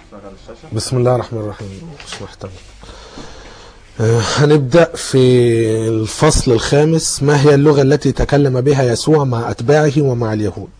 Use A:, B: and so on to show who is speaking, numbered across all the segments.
A: شغل الشاشه
B: بسم الله الرحمن الرحيم مش محتاج آه، هنبدأ في الفصل الخامس ما هي اللغة التي تكلم بها يسوع مع أتباعه ومع اليهود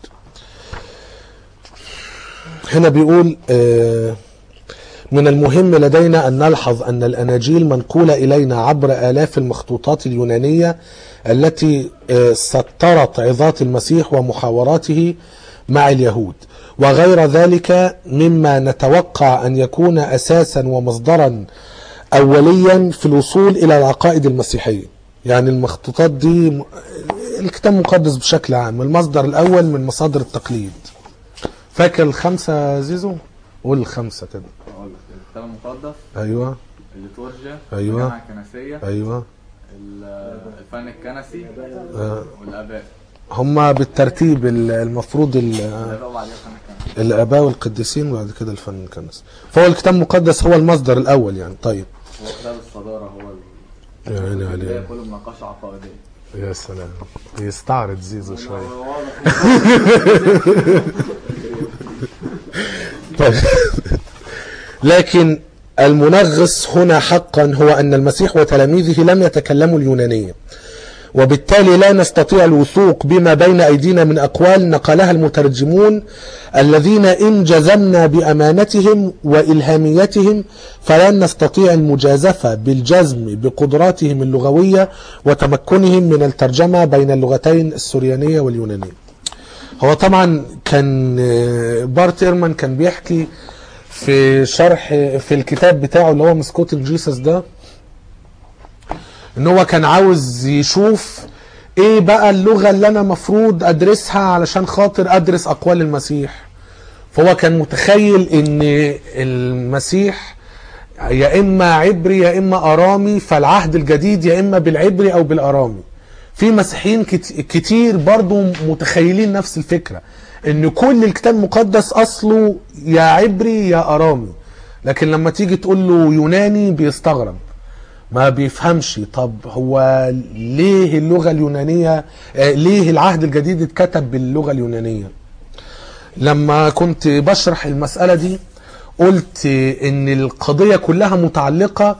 B: هنا بيقول آه، من المهم لدينا أن نلحظ أن الأناجيل منقولة إلينا عبر آلاف المخطوطات اليونانية التي آه، سطرت عظات المسيح ومحاوراته مع اليهود وغير ذلك مما نتوقع أن يكون أساسا ومصدرا أوليا في الوصول إلى العقائد المسيحية يعني المخطوطات دي م- الكتاب المقدس بشكل عام المصدر الأول من مصادر التقليد فاكر الخمسة زيزو؟ قول الخمسة كده
A: اقول لك الكتاب المقدس
B: أيوه
A: الليتورجيا
B: أيوة.
A: الجامعه الكنسيه
B: أيوه
A: ال- الفن الكنسي
B: آه.
A: والاباء
B: هما بالترتيب ال- المفروض ال-
A: الاباء وبعدين الفن الكنسي
B: الآباء والقديسين وبعد كده الفن الكنسي فهو الكتاب المقدس هو المصدر الأول يعني طيب
A: هو كتاب الصداره هو ال-
B: يا عيني
A: البداية
B: عليك
A: كله مناقشه عقائديه
B: يا سلام يستعرض زيزو شوية طيب لكن المنغص هنا حقا هو أن المسيح وتلاميذه لم يتكلموا اليونانية وبالتالي لا نستطيع الوثوق بما بين أيدينا من أقوال نقلها المترجمون الذين إن جزمنا بأمانتهم وإلهاميتهم فلن نستطيع المجازفة بالجزم بقدراتهم اللغوية وتمكنهم من الترجمة بين اللغتين السريانية واليونانية هو طبعا كان آه، بارت ايرمان كان بيحكي في شرح في الكتاب بتاعه اللي هو مسكوتنج جيسس ده ان هو كان عاوز يشوف ايه بقى اللغة اللي انا مفروض ادرسها علشان خاطر ادرس اقوال المسيح فهو كان متخيل ان المسيح يا اما عبري يا اما ارامي فالعهد الجديد يا اما بالعبري او بالارامي في مسيحيين كت- كتير برضو متخيلين نفس الفكرة ان كل الكتاب المقدس اصله يا عبري يا ارامي لكن لما تيجي تقول له يوناني بيستغرب ما بيفهمش طب هو ليه اللغة اليونانية آه، ليه العهد الجديد اتكتب باللغة اليونانية لما كنت بشرح المسألة دي قلت ان القضية كلها متعلقة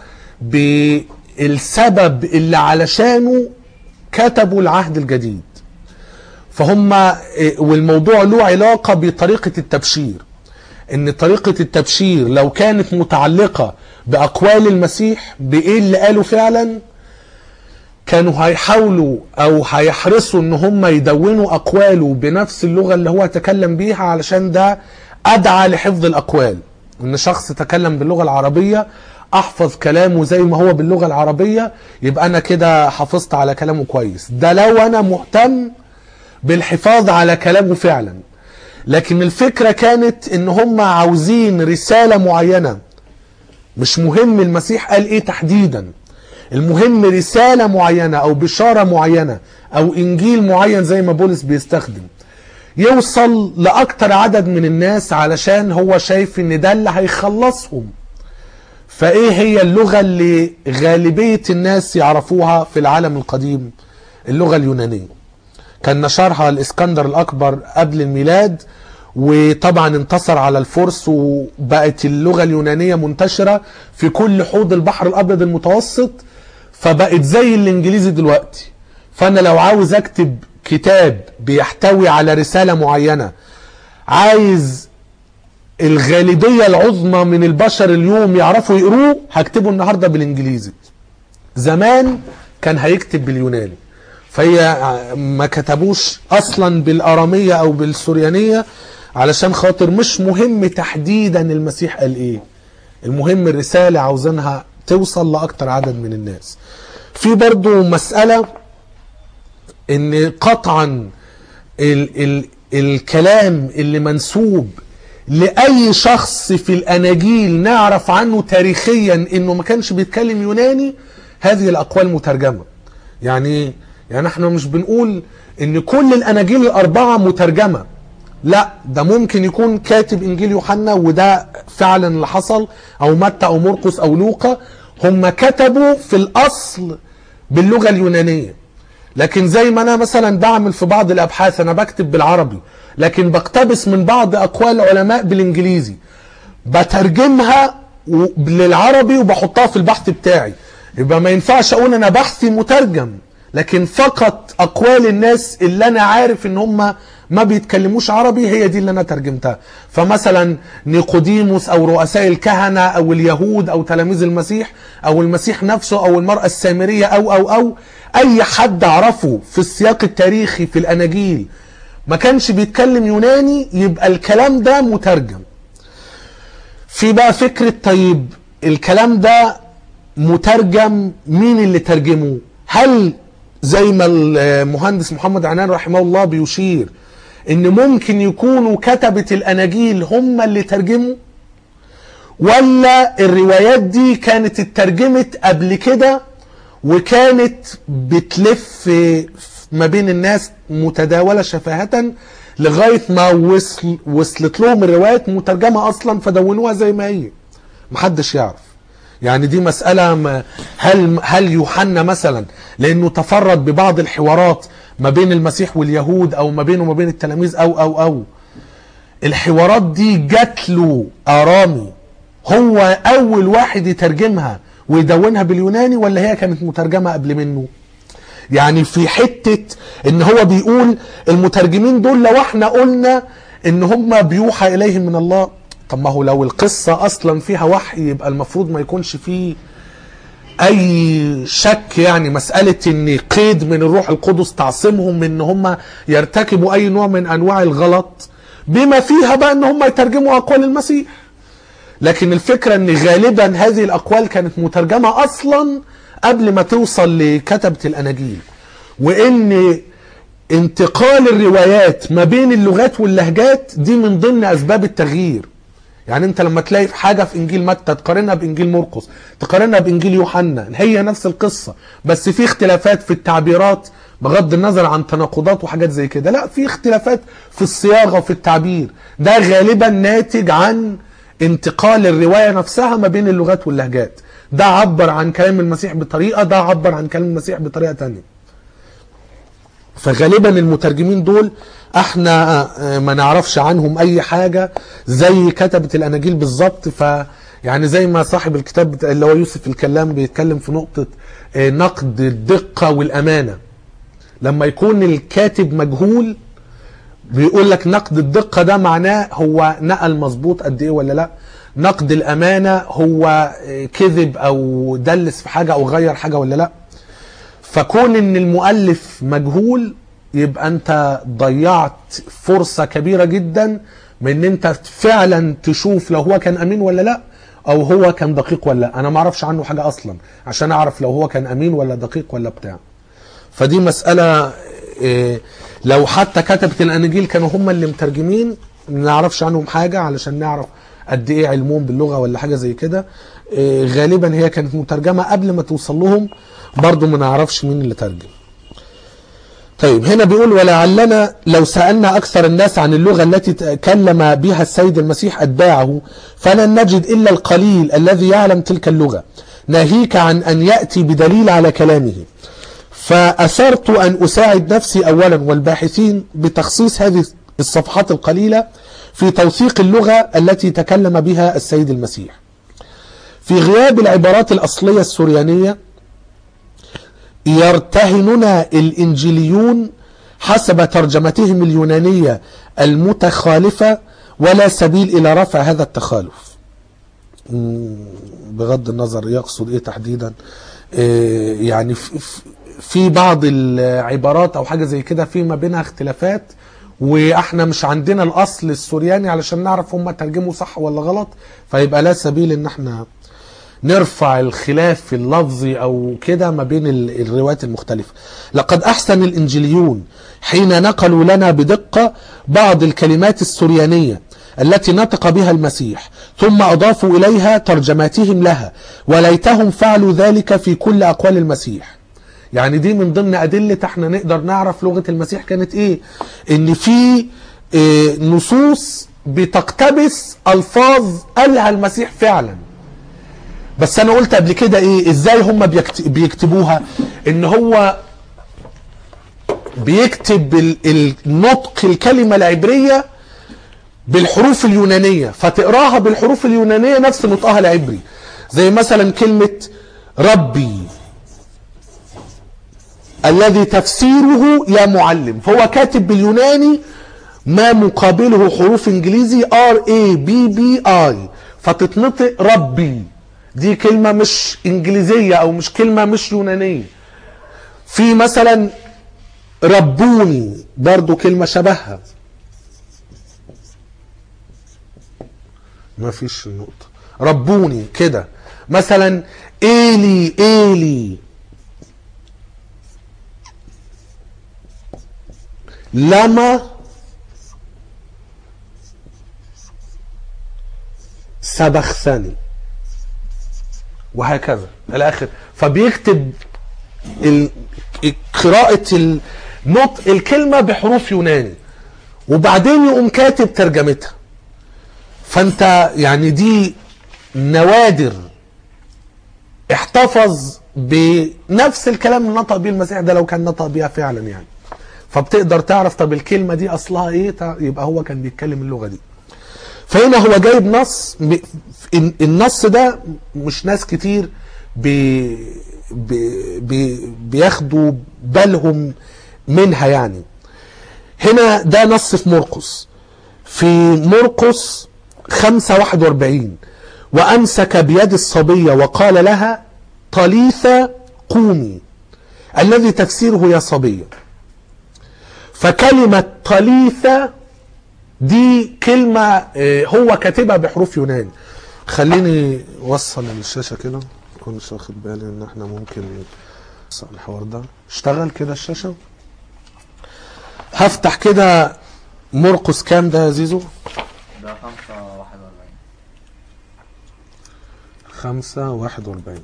B: بالسبب اللي علشانه كتبوا العهد الجديد فهم والموضوع له علاقة بطريقة التبشير ان طريقة التبشير لو كانت متعلقة بأقوال المسيح بإيه اللي قاله فعلا كانوا هيحاولوا او هيحرصوا ان هم يدونوا اقواله بنفس اللغة اللي هو تكلم بيها علشان ده ادعى لحفظ الاقوال ان شخص تكلم باللغة العربية احفظ كلامه زي ما هو باللغة العربية يبقى انا كده حافظت على كلامه كويس ده لو انا مهتم بالحفاظ على كلامه فعلا لكن الفكرة كانت ان هم عاوزين رسالة معينة مش مهم المسيح قال ايه تحديدا المهم رسالة معينة او بشارة معينة او انجيل معين زي ما بولس بيستخدم يوصل لاكتر عدد من الناس علشان هو شايف ان ده اللي هيخلصهم فايه هي اللغة اللي غالبية الناس يعرفوها في العالم القديم اللغة اليونانية كان نشرها الاسكندر الاكبر قبل الميلاد وطبعا انتصر على الفرس وبقت اللغة اليونانية منتشرة في كل حوض البحر الابيض المتوسط فبقت زي الانجليزي دلوقتي فانا لو عاوز اكتب كتاب بيحتوي على رسالة معينة عايز الغالبية العظمى من البشر اليوم يعرفوا يقروه هكتبه النهاردة بالانجليزي زمان كان هيكتب باليوناني فهي ما كتبوش اصلا بالارامية او بالسوريانية علشان خاطر مش مهم تحديدا المسيح قال ايه المهم الرسالة عاوزينها توصل لاكتر عدد من الناس في برضو مسألة ان قطعا ال ال الكلام اللي منسوب لأي شخص في الأناجيل نعرف عنه تاريخيا إنه ما كانش بيتكلم يوناني هذه الأقوال مترجمة يعني يعني احنا مش بنقول إن كل الأناجيل الأربعة مترجمة لا ده ممكن يكون كاتب إنجيل يوحنا وده فعلا اللي حصل أو متى أو مرقس أو لوقا هم كتبوا في الأصل باللغة اليونانية لكن زي ما انا مثلا بعمل في بعض الابحاث انا بكتب بالعربي لكن بقتبس من بعض اقوال العلماء بالانجليزي بترجمها و- للعربي وبحطها في البحث بتاعي يبقى ما ينفعش اقول انا بحثي مترجم لكن فقط اقوال الناس اللي انا عارف ان هم ما بيتكلموش عربي هي دي اللي انا ترجمتها فمثلا نيقوديموس او رؤساء الكهنه او اليهود او تلاميذ المسيح او المسيح نفسه او المراه السامريه او او او اي حد اعرفه في السياق التاريخي في الاناجيل ما كانش بيتكلم يوناني يبقى الكلام ده مترجم في بقى فكرة طيب الكلام ده مترجم مين اللي ترجمه هل زي ما المهندس محمد عنان رحمه الله بيشير ان ممكن يكونوا كتبة الاناجيل هم اللي ترجموا ولا الروايات دي كانت اترجمت قبل كده وكانت بتلف ما بين الناس متداولة شفاهة لغاية ما وصل وصلت لهم الروايات مترجمة أصلا فدونوها زي ما هي محدش يعرف يعني دي مسألة ما هل هل يوحنا مثلا لأنه تفرد ببعض الحوارات ما بين المسيح واليهود أو ما بينه وما بين التلاميذ أو أو أو الحوارات دي جات له آرامي هو أول واحد يترجمها ويدونها باليوناني ولا هي كانت مترجمة قبل منه يعني في حتة ان هو بيقول المترجمين دول لو احنا قلنا ان هم بيوحى اليهم من الله طب ما هو لو القصة اصلا فيها وحي يبقى المفروض ما يكونش فيه اي شك يعني مسألة ان قيد من الروح القدس تعصمهم من ان هم يرتكبوا اي نوع من انواع الغلط بما فيها بقى ان هم يترجموا اقوال المسيح لكن الفكرة ان غالبا هذه الاقوال كانت مترجمة اصلا قبل ما توصل لكتبة الاناجيل وان انتقال الروايات ما بين اللغات واللهجات دي من ضمن اسباب التغيير يعني انت لما تلاقي في حاجه في انجيل متى تقارنها بانجيل مرقس تقارنها بانجيل يوحنا هي نفس القصه بس في اختلافات في التعبيرات بغض النظر عن تناقضات وحاجات زي كده لا في اختلافات في الصياغه وفي التعبير ده غالبا ناتج عن انتقال الروايه نفسها ما بين اللغات واللهجات ده عبر عن كلام المسيح بطريقه ده عبر عن كلام المسيح بطريقه تانية فغالبا المترجمين دول احنا آه، ما نعرفش عنهم اي حاجة زي كتبة الاناجيل بالظبط ف يعني زي ما صاحب الكتاب بتاع- اللي هو يوسف الكلام بيتكلم في نقطة آه، نقد الدقة والامانة لما يكون الكاتب مجهول بيقول لك نقد الدقة ده معناه هو نقل مظبوط قد ايه ولا لا نقد الامانة هو آه، كذب او دلس في حاجة او غير حاجة ولا لا فكون ان المؤلف مجهول يبقى انت ضيعت فرصة كبيرة جدا من ان انت فعلا تشوف لو هو كان امين ولا لا او هو كان دقيق ولا لا انا ما اعرفش عنه حاجة اصلا عشان اعرف لو هو كان امين ولا دقيق ولا بتاع فدي مسألة إيه، لو حتى كتبة الاناجيل كانوا هم اللي مترجمين ما نعرفش عنهم حاجة علشان نعرف قد ايه علمهم باللغة ولا حاجة زي كده إيه، غالبا هي كانت مترجمة قبل ما توصل لهم برضو ما نعرفش مين اللي ترجم طيب هنا بيقول ولعلنا لو سألنا أكثر الناس عن اللغة التي تكلم بها السيد المسيح أتباعه فلن نجد إلا القليل الذي يعلم تلك اللغة ناهيك عن أن يأتي بدليل على كلامه فأثرت أن أساعد نفسي أولا والباحثين بتخصيص هذه الصفحات القليلة في توثيق اللغة التي تكلم بها السيد المسيح في غياب العبارات الأصلية السريانية يرتهننا الإنجيليون حسب ترجمتهم اليونانية المتخالفة ولا سبيل إلى رفع هذا التخالف مم، بغض النظر يقصد إيه تحديدا إيه يعني في- في- في بعض العبارات أو حاجة زي كده في ما بينها اختلافات واحنا مش عندنا الاصل السورياني علشان نعرف هم ترجموا صح ولا غلط فيبقى لا سبيل ان احنا نرفع الخلاف اللفظي او كده ما بين ال- الروايات المختلفه لقد احسن الانجيليون حين نقلوا لنا بدقه بعض الكلمات السريانيه التي نطق بها المسيح ثم اضافوا اليها ترجماتهم لها وليتهم فعلوا ذلك في كل اقوال المسيح يعني دي من ضمن ادله احنا نقدر نعرف لغه المسيح كانت ايه ان في إيه نصوص بتقتبس الفاظ قالها المسيح فعلا بس انا قلت قبل كده ايه ازاي هم بيكت- بيكتبوها ان هو بيكتب ال- النطق الكلمه العبريه بالحروف اليونانية فتقراها بالحروف اليونانية نفس نطقها العبري زي مثلا كلمة ربي الذي تفسيره يا معلم فهو كاتب باليوناني ما مقابله حروف انجليزي ار اي بي بي اي فتتنطق ربي دي كلمة مش انجليزية او مش كلمة مش يونانية في مثلا ربوني برضو كلمة شبهها ما فيش النقطة ربوني كده مثلا إيلي إيلي لما سبخثني وهكذا الآخر فبيكتب ال- قراءة النطق الكلمة بحروف يوناني وبعدين يقوم كاتب ترجمتها فانت يعني دي نوادر احتفظ بنفس الكلام اللي نطق بيه المسيح ده لو كان نطق بيها فعلا يعني فبتقدر تعرف طب الكلمة دي أصلها إيه تع- يبقى هو كان بيتكلم اللغة دي فهنا هو جايب نص ب- ال- النص ده مش ناس كتير بي بي بي بياخدوا بالهم منها يعني هنا ده نص في مرقس في مرقس 5 41 وأمسك بيد الصبية وقال لها طليثة قومي الذي تفسيره يا صبية فكلمة طليثة دي كلمة آه، هو كاتبها بحروف يوناني خليني اوصل الشاشة كده كنتش واخد بالي ان احنا ممكن نوصل الحوار ده اشتغل كده الشاشة هفتح كده مرقس كام ده يا زيزو
A: ده خمسة واحد وأربعين
B: خمسة واحد واربعين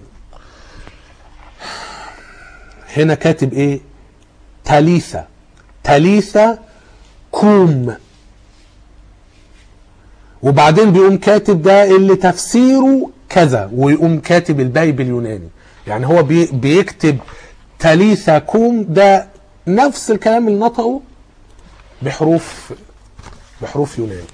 B: هنا كاتب ايه تاليثة تاليثة كوم وبعدين بيقوم كاتب ده اللي تفسيره كذا ويقوم كاتب الباقي باليوناني يعني هو بي بيكتب تاليثة كوم ده نفس الكلام اللي نطقه بحروف بحروف يوناني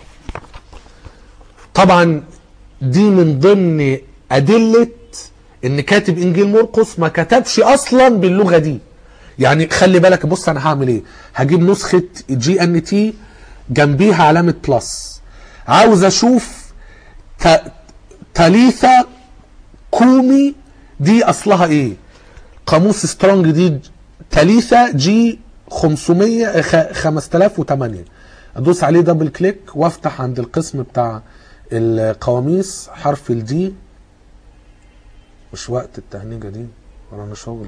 B: طبعا دي من ضمن أدلة إن كاتب إنجيل مرقس ما كتبش أصلا باللغة دي يعني خلي بالك بص أنا هعمل إيه هجيب نسخة جي إن تي جنبيها علامة بلس عاوز أشوف ت- تاليثا كومي دي أصلها إيه قاموس سترونج دي تاليثا جي 500 خ- 5008 ادوس عليه دبل كليك وافتح عند القسم بتاع القواميس حرف الدي مش وقت التهنيجه دي ورانا شغل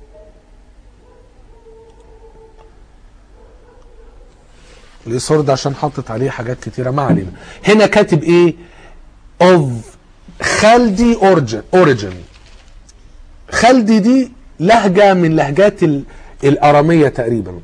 B: الايثار ده عشان حاطط عليه حاجات كتيره ما علينا هنا كاتب ايه of خالدي اوريجن اوريجن خالدي دي لهجه من لهجات ال- الاراميه تقريبا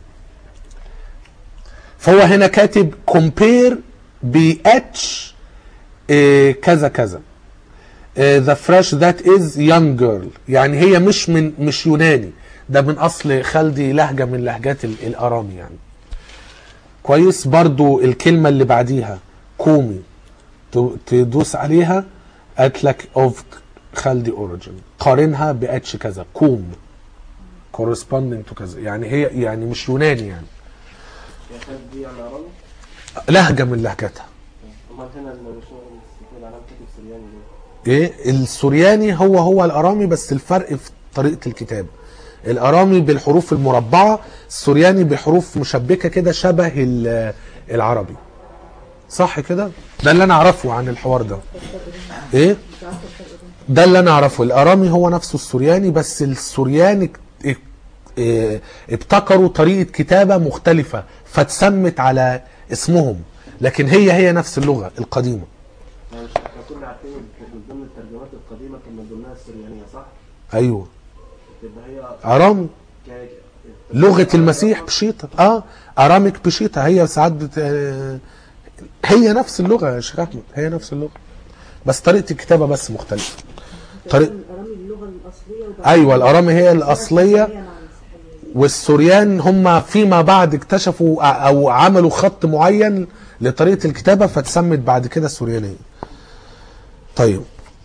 B: فهو هنا كاتب compare ب H إيه كذا كذا إيه the fresh that is young girl يعني هي مش من مش يوناني ده من اصل خلدي لهجه من لهجات ال- الارامي يعني كويس برضو الكلمه اللي بعديها كومي ت- تدوس عليها قالك of خلدي اوريجن قارنها ب اتش كذا كوم corresponding to كذا يعني هي يعني مش يوناني يعني
C: يا خالد دي على ارامي
B: لهجه من لهجتها
C: امال هنا الرسول العلامه كاتب سرياني ليه؟
B: ايه السورياني هو هو الارامي بس الفرق في طريقه الكتاب الارامي بالحروف المربعه السورياني بحروف مشبكه كده شبه ال- العربي صح كده ده اللي انا اعرفه عن الحوار ده ايه ده اللي انا اعرفه الارامي هو نفسه السورياني بس السورياني اك- اك- إيه، ابتكروا طريقه كتابه مختلفه فاتسمت على اسمهم لكن هي هي نفس اللغه القديمه
C: يعني مش احنا كنا عارفين كانت من ضمن الترجمات القديمه كان من ضمنها السريانيه صح؟
B: ايوه
C: تبقى هي
B: ارامي
C: كانت
B: لغه المسيح بشيطه اه اراميك بشيطه هي ساعات بت... آه، هي نفس اللغه يا شيخ احمد هي نفس اللغه بس طريقه الكتابه بس مختلفه طريق
D: الارامي اللغه الاصليه وبعدين
B: ايوه الارامي هي الاصليه
D: مع المسيحية.
B: والسوريان هم فيما بعد اكتشفوا او عملوا خط معين لطريقه الكتابه فتسمت بعد كده سوريانيه طيب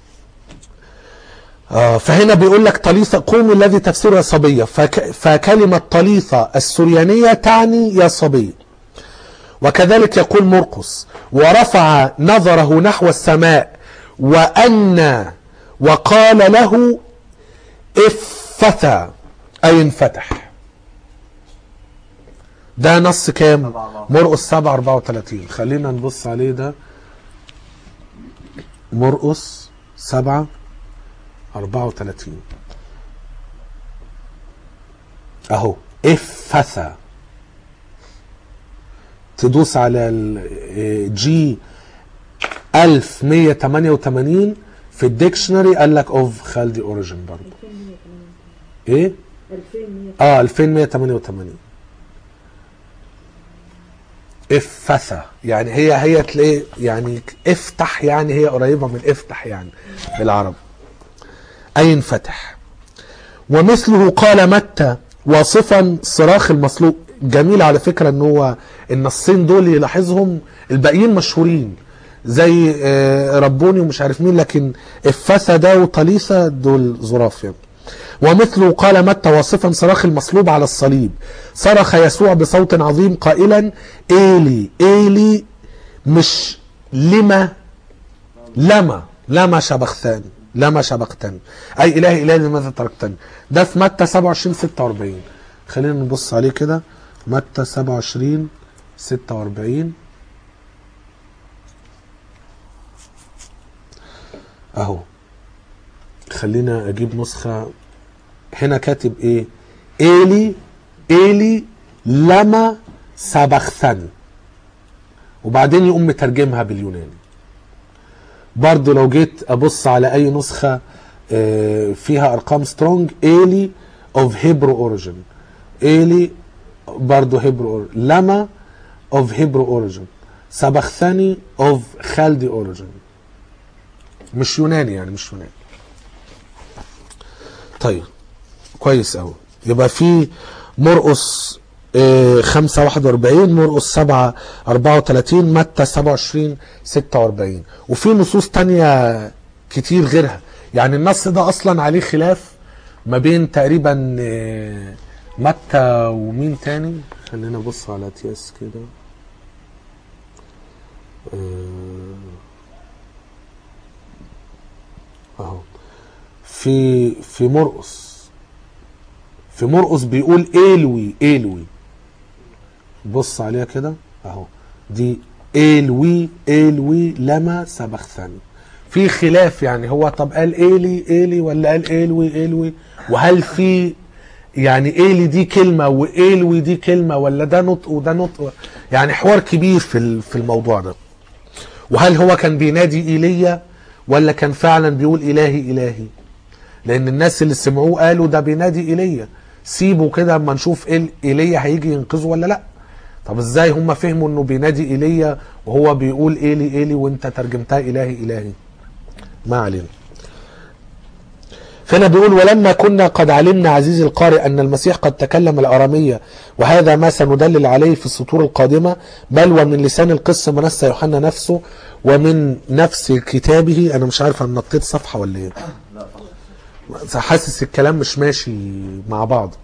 B: آه فهنا بيقول لك طليثة قوم الذي تفسيره يا صبية فك فكلمة طليثة السريانية تعني يا صبي وكذلك يقول مرقس ورفع نظره نحو السماء وأن وقال له افتثى أي انفتح ده نص كام
A: سبعة
B: مرقس 7 34 خلينا نبص عليه ده مرقس 7 34 اهو افتثى تدوس على الجي 1188 في الديكشنري قال لك اوف خالدي اوريجن برضه
D: 2188
B: ايه
D: 2100
B: اه 2188 افتثى يعني هي هي تلاقي يعني افتح يعني هي قريبه من افتح يعني بالعربي اي انفتح ومثله قال متى واصفا صراخ المصلوب جميل على فكره ان هو النصين دول يلاحظهم الباقيين مشهورين زي آه، ربوني ومش عارف مين لكن افثى ده وطليثه دول ظراف يعني ومثله قال متى واصفا صراخ المصلوب على الصليب صرخ يسوع بصوت عظيم قائلا ايلي ايلي مش لما لما لما شبختني لما شبقتني اي الهي الهي لماذا تركتني ده في متى 27 46 خلينا نبص عليه كده متى 27 46 اهو خلينا اجيب نسخه هنا كاتب ايه ايلي ايلي لما سبختني وبعدين يقوم مترجمها باليوناني برضو لو جيت ابص على اي نسخه آه، فيها ارقام سترونج ايلي اوف هيبرو اوريجن ايلي برضو هيبرو لما اوف هيبرو اوريجن سبختني اوف خالدي اوريجن مش يوناني يعني مش يوناني طيب كويس قوي يبقى في مرقس آه، 5 41 مرقس 7 34 متى 27 46 وفي نصوص تانية كتير غيرها يعني النص ده اصلا عليه خلاف ما بين تقريبا آه، متى ومين تاني خلينا نبص على تي اس كده آه، اهو في في مرقس في مرقس بيقول ايلوي ايلوي بص عليها كده اهو دي ايلوي ايلوي لما سبختني في خلاف يعني هو طب قال ايلي ايلي ولا قال ايلوي ايلوي وهل في يعني ايلي دي كلمة وايلوي دي كلمة ولا ده نطق وده نطق يعني حوار كبير في ال- في الموضوع ده وهل هو كان بينادي ايليا ولا كان فعلا بيقول الهي الهي لان الناس اللي سمعوه قالوا ده بينادي ايليا سيبوا كده اما نشوف ايه ايليا هيجي ينقذه ولا لا طب ازاي هم فهموا انه بينادي ايليا وهو بيقول ايلي ايلي وانت ترجمتها الهي الهي ما علينا فهنا بيقول ولما كنا قد علمنا عزيزي القارئ أن المسيح قد تكلم الأرامية وهذا ما سندلل عليه في السطور القادمة بل ومن لسان القس منسى يوحنا نفسه ومن نفس كتابه أنا مش عارف أنا نطيت صفحة ولا إيه
A: لا طبعا
B: حاسس الكلام مش ماشي مع بعض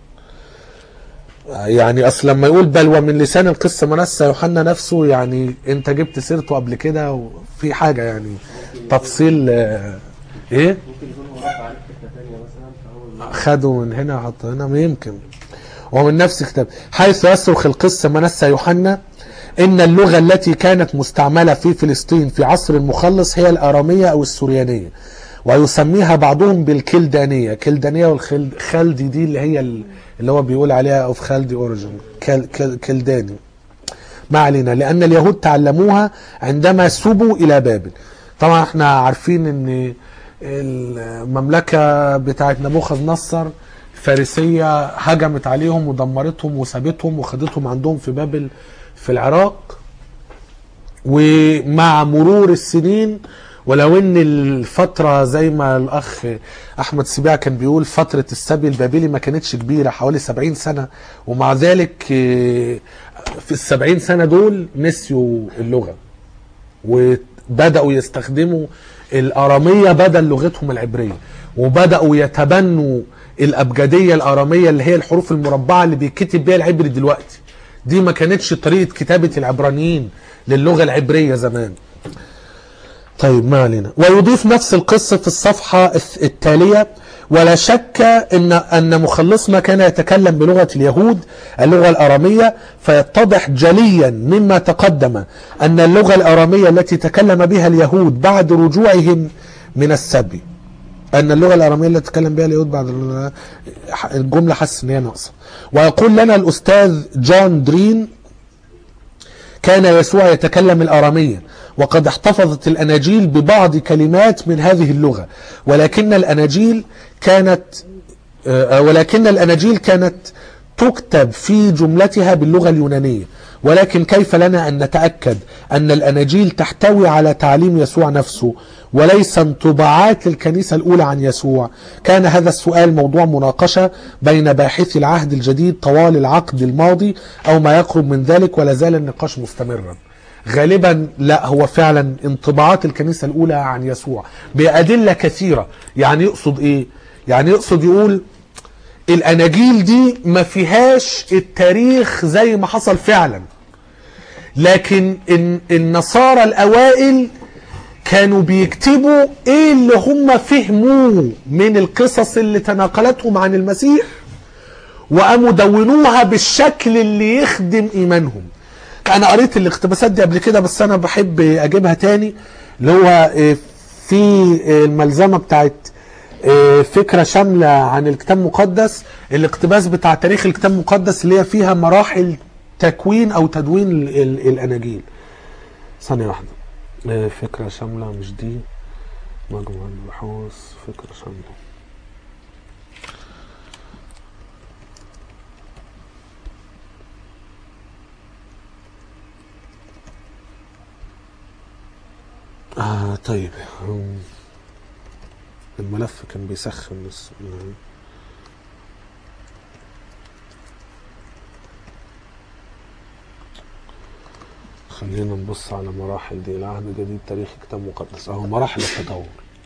B: يعني اصل لما يقول بل ومن لسان القصه منسى يوحنا نفسه يعني انت جبت سيرته قبل كده وفي حاجه يعني تفصيل آه، ايه
C: ممكن يكون هو رفع عليك حته ثانيه مثلا فهو
B: خدوا من هنا حطوا هنا ما يمكن ومن نفس الكتاب حيث يصرخ القصة منسى يوحنا إن اللغة التي كانت مستعملة في فلسطين في عصر المخلص هي الآرامية أو السوريانية ويسميها بعضهم بالكلدانية كلدانية والخلدي دي اللي هي ال- اللي هو بيقول عليها أوف خالدي أوريجن كل كل كلداني ما علينا لأن اليهود تعلموها عندما سبوا إلى بابل طبعا احنا عارفين ان المملكة بتاعت نبوخذ نصر الفارسية هجمت عليهم ودمرتهم وسابتهم وخدتهم عندهم في بابل في العراق ومع مرور السنين ولو ان الفترة زي ما الاخ احمد سبيع كان بيقول فترة السبي البابلي ما كانتش كبيرة حوالي 70 سنة ومع ذلك آه، في السبعين سنة دول نسيوا اللغة وبدأوا يستخدموا الأرامية بدل لغتهم العبرية وبدأوا يتبنوا الأبجدية الأرامية اللي هي الحروف المربعة اللي بيتكتب بيها العبري دلوقتي دي ما كانتش طريقة كتابة العبرانيين للغة العبرية زمان طيب ما علينا ويضيف نفس القصة في الصفحة الث- التالية ولا شك ان ان مخلصنا كان يتكلم بلغه اليهود اللغه الاراميه فيتضح جليا مما تقدم ان اللغه الاراميه التي تكلم بها اليهود بعد رجوعهم من السبي ان اللغه الاراميه التي تكلم بها اليهود بعد الجمله حاسس ان هي ناقصه ويقول لنا الاستاذ جون درين كان يسوع يتكلم الاراميه وقد احتفظت الاناجيل ببعض كلمات من هذه اللغه ولكن الاناجيل كانت آه، ولكن الاناجيل كانت تكتب في جملتها باللغه اليونانيه ولكن كيف لنا ان نتاكد ان الاناجيل تحتوي على تعليم يسوع نفسه وليس انطباعات الكنيسه الاولى عن يسوع كان هذا السؤال موضوع مناقشه بين باحثي العهد الجديد طوال العقد الماضي او ما يقرب من ذلك ولا زال النقاش مستمرا غالبا لا هو فعلا انطباعات الكنيسه الاولى عن يسوع بادله كثيره يعني يقصد ايه يعني يقصد يقول الاناجيل دي ما فيهاش التاريخ زي ما حصل فعلا لكن الن- النصارى الاوائل كانوا بيكتبوا ايه اللي هم فهموه من القصص اللي تناقلتهم عن المسيح وقاموا دونوها بالشكل اللي يخدم ايمانهم انا قريت الاقتباسات دي قبل كده بس انا بحب اجيبها تاني اللي هو آه، في آه، الملزمه بتاعت آه، فكره شامله عن الكتاب المقدس الاقتباس بتاع تاريخ الكتاب المقدس اللي هي فيها مراحل تكوين او تدوين ال- ال- الاناجيل ثانيه واحده آه، فكره شامله مش دي مجموعه البحوث فكره شامله آه طيب هم، الملف كان بيسخن بس خلينا نبص على مراحل دي العهد الجديد تاريخ كتاب مقدس اهو مراحل التطور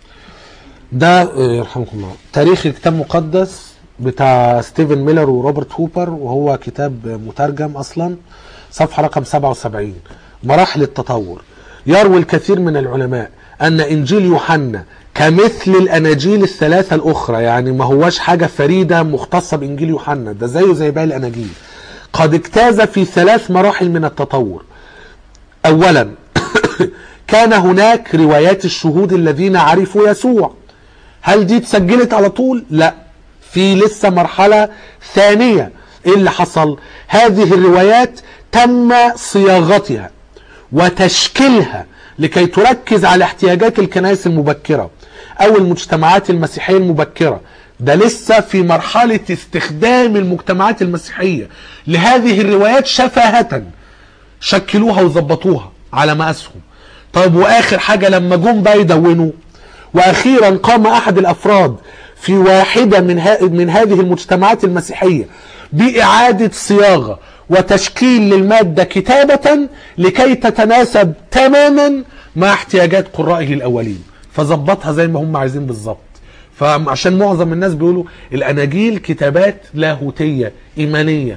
B: ده آه، يرحمكم الله تاريخ الكتاب المقدس بتاع ستيفن ميلر وروبرت هوبر وهو كتاب مترجم اصلا صفحه رقم 77 مراحل التطور يروي الكثير من العلماء ان انجيل يوحنا كمثل الاناجيل الثلاثه الاخرى يعني ما هواش حاجه فريده مختصه بانجيل يوحنا ده زيه زي باقي الاناجيل قد اجتاز في ثلاث مراحل من التطور اولا كان هناك روايات الشهود الذين عرفوا يسوع هل دي اتسجلت على طول لا في لسه مرحلة ثانية ايه اللي حصل هذه الروايات تم صياغتها وتشكيلها لكي تركز على احتياجات الكنائس المبكرة او المجتمعات المسيحية المبكرة ده لسه في مرحلة استخدام المجتمعات المسيحية لهذه الروايات شفاهة شكلوها وظبطوها على مقاسهم طيب واخر حاجه لما جم بقى يدونوا واخيرا قام احد الافراد في واحده من ها من هذه المجتمعات المسيحيه باعاده صياغه وتشكيل للماده كتابه لكي تتناسب تماما مع احتياجات قرائه الاولين فظبطها زي ما هم عايزين بالظبط فعشان معظم الناس بيقولوا الاناجيل كتابات لاهوتيه ايمانيه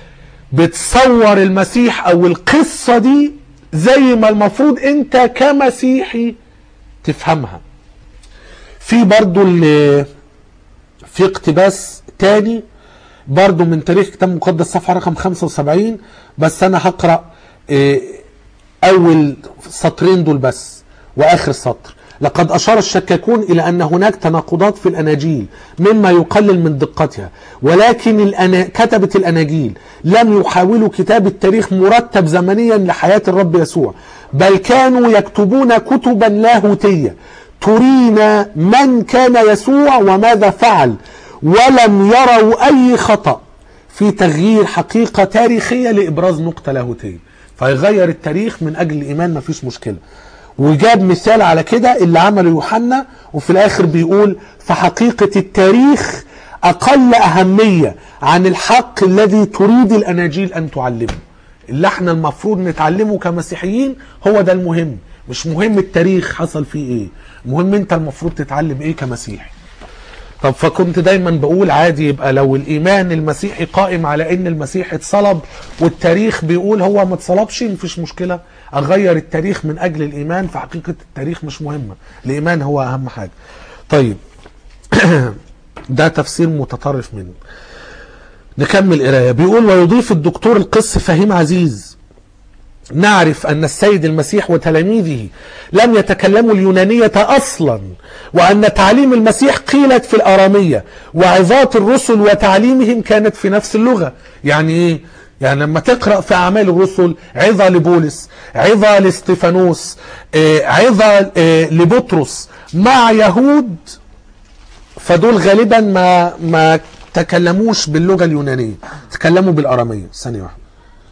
B: بتصور المسيح او القصة دي زي ما المفروض انت كمسيحي تفهمها في برضو اللي في اقتباس تاني برضو من تاريخ كتاب مقدس صفحة رقم 75 بس انا هقرأ اه، اول سطرين دول بس واخر سطر لقد اشار الشكاكون الى ان هناك تناقضات في الاناجيل مما يقلل من دقتها ولكن الأنا... كتبه الاناجيل لم يحاولوا كتابه تاريخ مرتب زمنيا لحياه الرب يسوع بل كانوا يكتبون كتبا لاهوتيه ترينا من كان يسوع وماذا فعل ولم يروا اي خطأ في تغيير حقيقة تاريخية لإبراز نقطة لاهوتية فيغير التاريخ من أجل الإيمان مفيش مشكلة وجاب مثال على كده اللي عمله يوحنا وفي الآخر بيقول فحقيقة التاريخ أقل أهمية عن الحق الذي تريد الأناجيل أن تعلمه اللي احنا المفروض نتعلمه كمسيحيين هو ده المهم مش مهم التاريخ حصل فيه ايه المهم انت المفروض تتعلم ايه كمسيحي طب فكنت دايما بقول عادي يبقى لو الايمان المسيحي قائم على ان المسيح اتصلب والتاريخ بيقول هو ما اتصلبش مفيش مشكله اغير التاريخ من اجل الايمان فحقيقه التاريخ مش مهمه الايمان هو اهم حاجه طيب ده تفسير متطرف منه نكمل قرايه بيقول ويضيف الدكتور القس فهيم عزيز نعرف أن السيد المسيح وتلاميذه لم يتكلموا اليونانية أصلا وأن تعليم المسيح قيلت في الأرامية وعظات الرسل وتعليمهم كانت في نفس اللغة يعني إيه؟ يعني لما تقرأ في أعمال الرسل عظة لبولس عظة لاستيفانوس آه، عظة آه، لبطرس مع يهود فدول غالبا ما ما تكلموش باللغة اليونانية تكلموا بالأرامية ثانية واحدة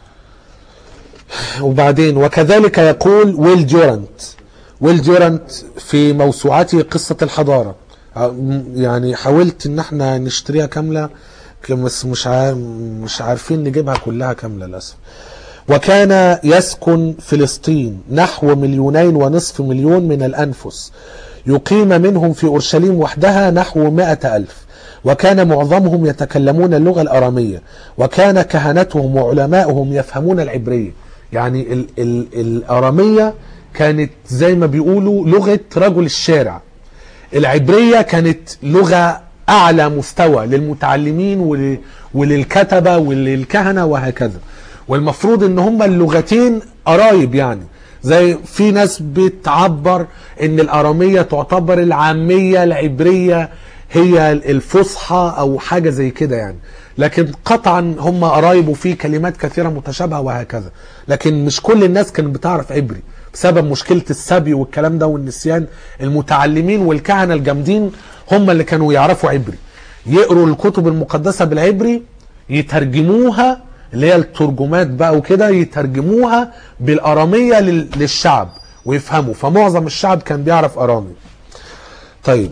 B: وبعدين وكذلك يقول ويل جورانت ويل جورانت في موسوعته قصة الحضارة يعني حاولت ان احنا نشتريها كاملة بس مش عارف مش عارفين نجيبها كلها كاملة للأسف وكان يسكن فلسطين نحو مليونين ونصف مليون من الأنفس يقيم منهم في أورشليم وحدها نحو مائة ألف وكان معظمهم يتكلمون اللغة الأرامية وكان كهنتهم وعلماؤهم يفهمون العبرية يعني ال ال الأرامية كانت زي ما بيقولوا لغة رجل الشارع العبرية كانت لغة أعلى مستوى للمتعلمين ول- وللكتبة وللكهنة وهكذا والمفروض ان هما اللغتين قرايب يعني زي في ناس بتعبر ان الارامية تعتبر العامية العبرية هي الفصحى او حاجة زي كده يعني لكن قطعا هم قرايب وفي كلمات كثيرة متشابهة وهكذا لكن مش كل الناس كانت بتعرف عبري بسبب مشكلة السبي والكلام ده والنسيان المتعلمين والكهنة الجامدين هم اللي كانوا يعرفوا عبري يقروا الكتب المقدسة بالعبري يترجموها اللي هي الترجمات بقى وكده يترجموها بالأرامية لل- للشعب ويفهموا فمعظم الشعب كان بيعرف أرامي طيب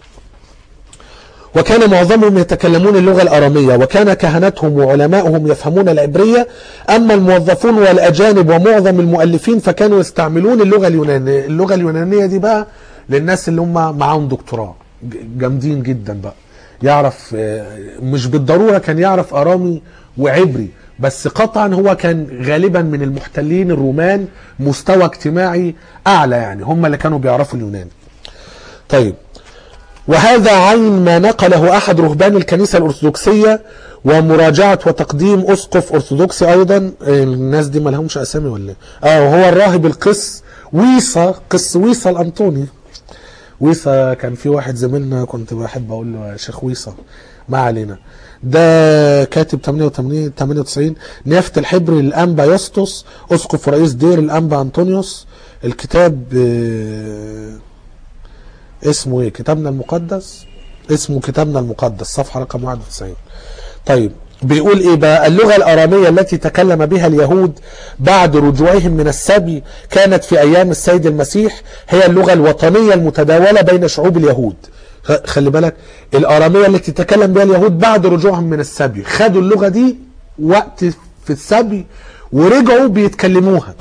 B: وكان معظمهم يتكلمون اللغة الأرامية وكان كهنتهم وعلماؤهم يفهمون العبرية أما الموظفون والأجانب ومعظم المؤلفين فكانوا يستعملون اللغة اليونانية اللغة اليونانية دي بقى للناس اللي هم معاهم دكتوراه ج- جامدين جدا بقى يعرف آه، مش بالضرورة كان يعرف أرامي وعبري بس قطعا هو كان غالبا من المحتلين الرومان مستوى اجتماعي أعلى يعني هم اللي كانوا بيعرفوا اليوناني طيب وهذا عين ما نقله احد رهبان الكنيسه الارثوذكسيه ومراجعه وتقديم اسقف ارثوذكسي ايضا إيه، الناس دي ما لهمش اسامي ولا ايه؟ اه وهو الراهب القس ويصا قس ويصا الانطوني ويصا كان في واحد زميلنا كنت بحب اقول له يا شيخ ويصا ما علينا ده كاتب 88 98 نيافة الحبري للانبا يسطس اسقف ورئيس دير الانبا انطونيوس الكتاب آه، اسمه ايه كتابنا المقدس اسمه كتابنا المقدس صفحة رقم 91 طيب بيقول ايه بقى اللغة الارامية التي تكلم بها اليهود بعد رجوعهم من السبي كانت في ايام السيد المسيح هي اللغة الوطنية المتداولة بين شعوب اليهود خ- خلي بالك الارامية التي تكلم بها اليهود بعد رجوعهم من السبي خدوا اللغة دي وقت في السبي ورجعوا بيتكلموها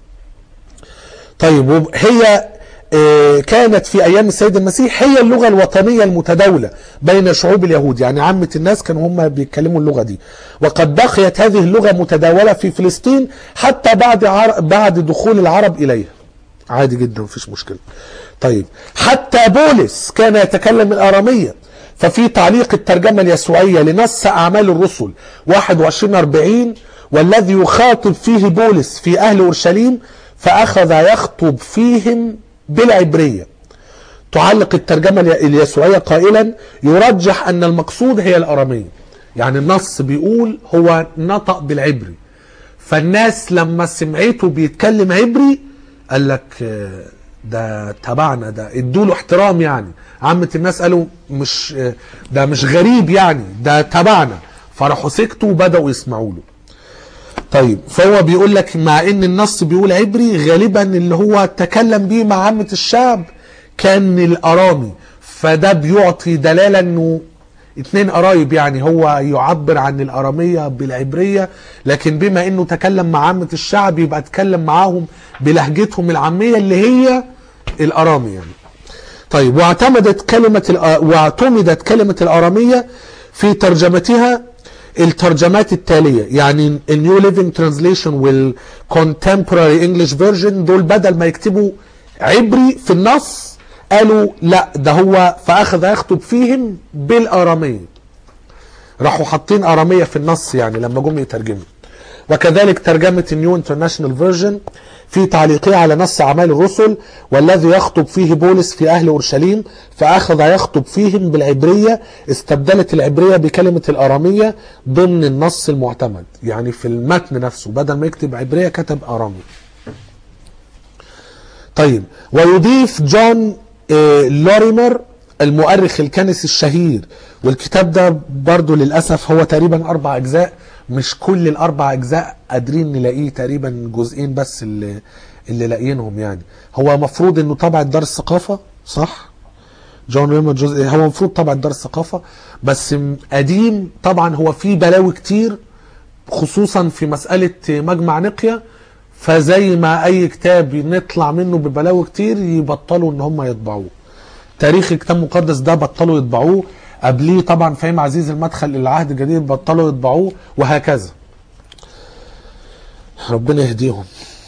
B: طيب وب- هي آه، كانت في ايام السيد المسيح هي اللغه الوطنيه المتداوله بين شعوب اليهود يعني عامه الناس كانوا هم بيتكلموا اللغه دي وقد بقيت هذه اللغه متداوله في فلسطين حتى بعد عر... بعد دخول العرب اليها عادي جدا مفيش مشكله طيب حتى بولس كان يتكلم الاراميه ففي تعليق الترجمه اليسوعيه لنص اعمال الرسل 21 40 والذي يخاطب فيه بولس في اهل اورشليم فاخذ يخطب فيهم بالعبريه تعلق الترجمه الي- اليسوعيه قائلا يرجح ان المقصود هي الاراميه يعني النص بيقول هو نطق بالعبري فالناس لما سمعته بيتكلم عبري قال لك آه، ده تبعنا ده ادوا له احترام يعني عامة الناس قالوا مش آه، ده مش غريب يعني ده تبعنا فراحوا سكتوا وبدأوا يسمعوا له طيب فهو بيقول لك مع ان النص بيقول عبري غالبا اللي هو تكلم بيه مع عامة الشعب كان الارامي فده بيعطي دلالة انه اتنين قرايب يعني هو يعبر عن الاراميه بالعبريه لكن بما انه تكلم مع عامه الشعب يبقى اتكلم معاهم بلهجتهم العاميه اللي هي الارامي يعني طيب واعتمدت كلمة الأ- واعتمدت كلمة الآرامية في ترجمتها الترجمات التالية يعني النيو ليفينج ترانزليشن والكونتمبوراري انجلش فيرجن دول بدل ما يكتبوا عبري في النص قالوا لا ده هو فأخذ يخطب فيهم بالآرامية راحوا حاطين آرامية في النص يعني لما جم يترجموا وكذلك ترجمة النيو انترناشونال فيرجن في تعليقه على نص أعمال الرسل والذي يخطب فيه بولس في أهل أورشليم فأخذ يخطب فيهم بالعبرية استبدلت العبرية بكلمة الأرامية ضمن النص المعتمد يعني في المتن نفسه بدل ما يكتب عبرية كتب أرامي طيب ويضيف جون آه، لوريمر المؤرخ الكنسي الشهير والكتاب ده برضو للأسف هو تقريبا أربع أجزاء مش كل الأربع أجزاء قادرين نلاقيه تقريبا جزئين بس اللي اللي لاقيينهم يعني هو مفروض انه تبع دار الثقافة صح؟ جون ريمر جزء هو المفروض تبع دار الثقافة بس م- قديم طبعا هو فيه بلاوي كتير خصوصا في مسألة مجمع نقيا فزي ما اي كتاب نطلع منه ببلاوي كتير يبطلوا ان هم يطبعوه تاريخ الكتاب المقدس ده بطلوا يطبعوه قبليه طبعا فاهم عزيز المدخل للعهد الجديد بطلوا يطبعوه وهكذا ربنا يهديهم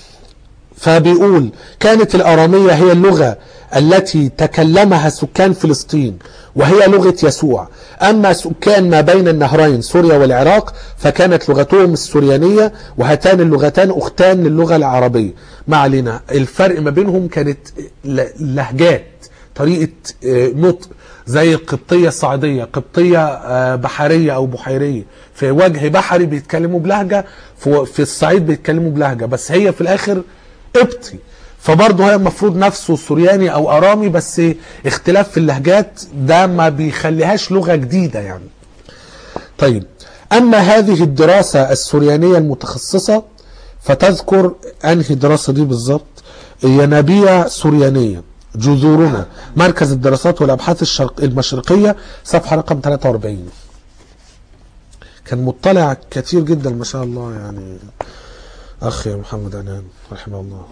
B: فبيقول كانت الأرامية هي اللغة التي تكلمها سكان فلسطين وهي لغة يسوع أما سكان ما بين النهرين سوريا والعراق فكانت لغتهم السريانية وهاتان اللغتان أختان للغة العربية ما علينا الفرق ما بينهم كانت ل- لهجات طريقة آه، نطق زي القبطية الصعيدية قبطية آه، بحرية أو بحيرية في وجه بحري بيتكلموا بلهجة في في الصعيد بيتكلموا بلهجة بس هي في الآخر قبطي فبرضه هي المفروض نفسه سورياني او ارامي بس اختلاف في اللهجات ده ما بيخليهاش لغه جديده يعني. طيب اما هذه الدراسه السوريانيه المتخصصه فتذكر انهي دراسه دي بالظبط؟ ينابيع سوريانيه جذورنا مركز الدراسات والابحاث الشرق المشرقيه صفحه رقم 43 كان مطلع كتير جدا ما شاء الله يعني اخ يا محمد عنان رحمه الله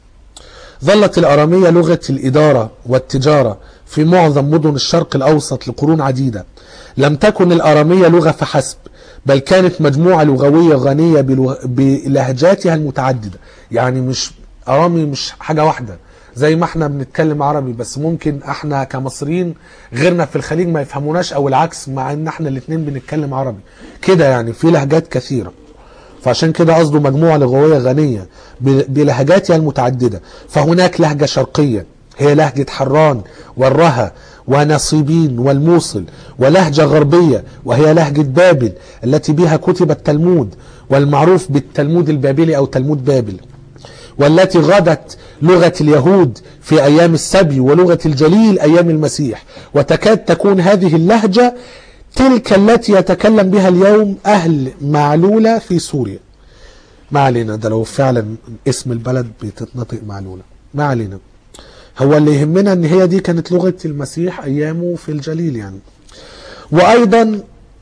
B: ظلت الأرامية لغة الإدارة والتجارة في معظم مدن الشرق الأوسط لقرون عديدة لم تكن الأرامية لغة فحسب بل كانت مجموعة لغوية غنية بلغ- بلهجاتها المتعددة يعني مش أرامي مش حاجة واحدة زي ما احنا بنتكلم عربي بس ممكن احنا كمصريين غيرنا في الخليج ما يفهموناش او العكس مع ان احنا الاتنين بنتكلم عربي كده يعني في لهجات كثيره فعشان كده قصده مجموعة لغوية غنية ب- بلهجاتها المتعددة فهناك لهجة شرقية هي لهجة حران والرها ونصيبين والموصل ولهجة غربية وهي لهجة بابل التي بها كتب التلمود والمعروف بالتلمود البابلي أو تلمود بابل والتي غدت لغة اليهود في أيام السبي ولغة الجليل أيام المسيح وتكاد تكون هذه اللهجة تلك التي يتكلم بها اليوم أهل معلولة في سوريا ما علينا ده لو فعلا اسم البلد بتتنطق معلولة ما علينا هو اللي يهمنا ان هي دي كانت لغة المسيح ايامه في الجليل يعني وايضا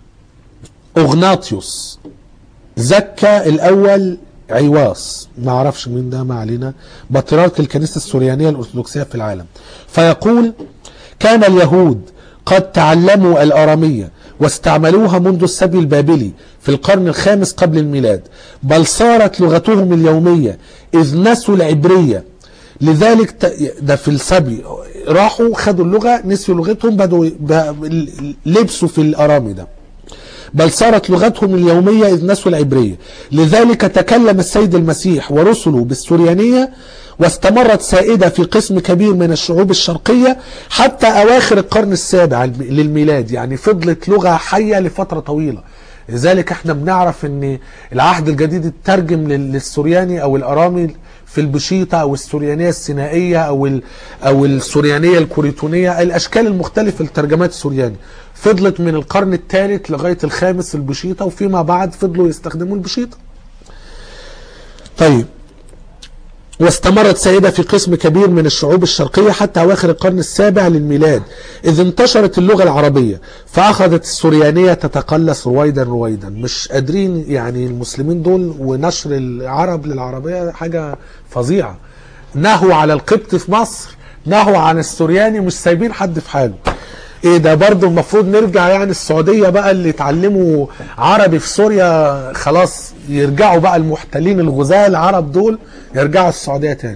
B: اغناطيوس زكى الاول عواص ما اعرفش مين ده ما علينا بطريرك الكنيسه السوريانيه الارثوذكسيه في العالم فيقول كان اليهود قد تعلموا الاراميه واستعملوها منذ السبي البابلي في القرن الخامس قبل الميلاد بل صارت لغتهم اليوميه اذ نسوا العبريه لذلك ت- ده في السبي راحوا خدوا اللغه نسيوا لغتهم بدوا ب- لبسوا في الارامي ده بل صارت لغتهم اليومية إذ نسوا العبرية لذلك تكلم السيد المسيح ورسله بالسريانية واستمرت سائدة في قسم كبير من الشعوب الشرقية حتى أواخر القرن السابع للميلاد يعني فضلت لغة حية لفترة طويلة لذلك احنا بنعرف ان العهد الجديد اترجم لل- للسورياني او الارامي في البشيطة او السوريانية السينائية او ال او السوريانية الكوريتونية الاشكال المختلفة لترجمات السورياني فضلت من القرن الثالث لغاية الخامس البشيطة وفيما بعد فضلوا يستخدموا البشيطة طيب واستمرت سائدة في قسم كبير من الشعوب الشرقية حتى أواخر القرن السابع للميلاد إذ انتشرت اللغة العربية فأخذت السريانية تتقلص رويدا رويدا مش قادرين يعني المسلمين دول ونشر العرب للعربية حاجة فظيعة نهوا على القبط في مصر نهوا عن السورياني مش سايبين حد في حاله ايه ده برضو المفروض نرجع يعني السعودية بقى اللي اتعلموا عربي في سوريا خلاص يرجعوا بقى المحتلين الغزاة العرب دول يرجعوا السعودية تاني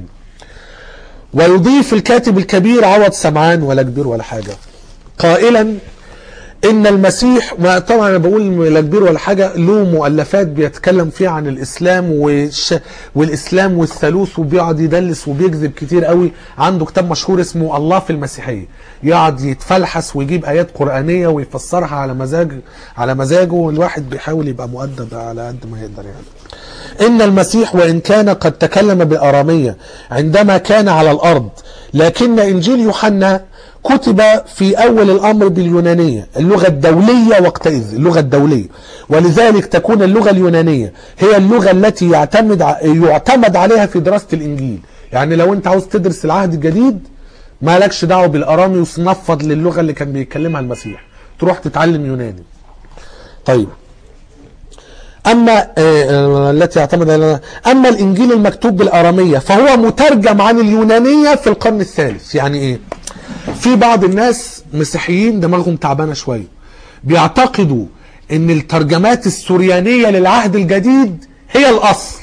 B: ويضيف الكاتب الكبير عوض سمعان ولا كبير ولا حاجة قائلا ان المسيح ما طبعا انا بقول لا كبير ولا حاجه له مؤلفات بيتكلم فيها عن الاسلام والش... والاسلام والثالوث وبيقعد يدلس وبيكذب كتير قوي عنده كتاب مشهور اسمه الله في المسيحيه يقعد يتفلحس ويجيب ايات قرانيه ويفسرها على مزاج على مزاجه والواحد بيحاول يبقى مؤدب على قد ما يقدر يعني إن المسيح وإن كان قد تكلم بالأرامية عندما كان على الأرض لكن إنجيل يوحنا كتب في أول الأمر باليونانية اللغة الدولية وقتئذ اللغة الدولية ولذلك تكون اللغة اليونانية هي اللغة التي يعتمد ع- يعتمد عليها في دراسة الإنجيل يعني لو أنت عاوز تدرس العهد الجديد ما لكش دعوة بالأرامي وتنفض للغة اللي كان بيتكلمها المسيح تروح تتعلم يوناني طيب اما آه، آه، التي يعتمد على اما الانجيل المكتوب بالاراميه فهو مترجم عن اليونانيه في القرن الثالث يعني ايه في بعض الناس مسيحيين دماغهم تعبانه شويه بيعتقدوا ان الترجمات السريانيه للعهد الجديد هي الاصل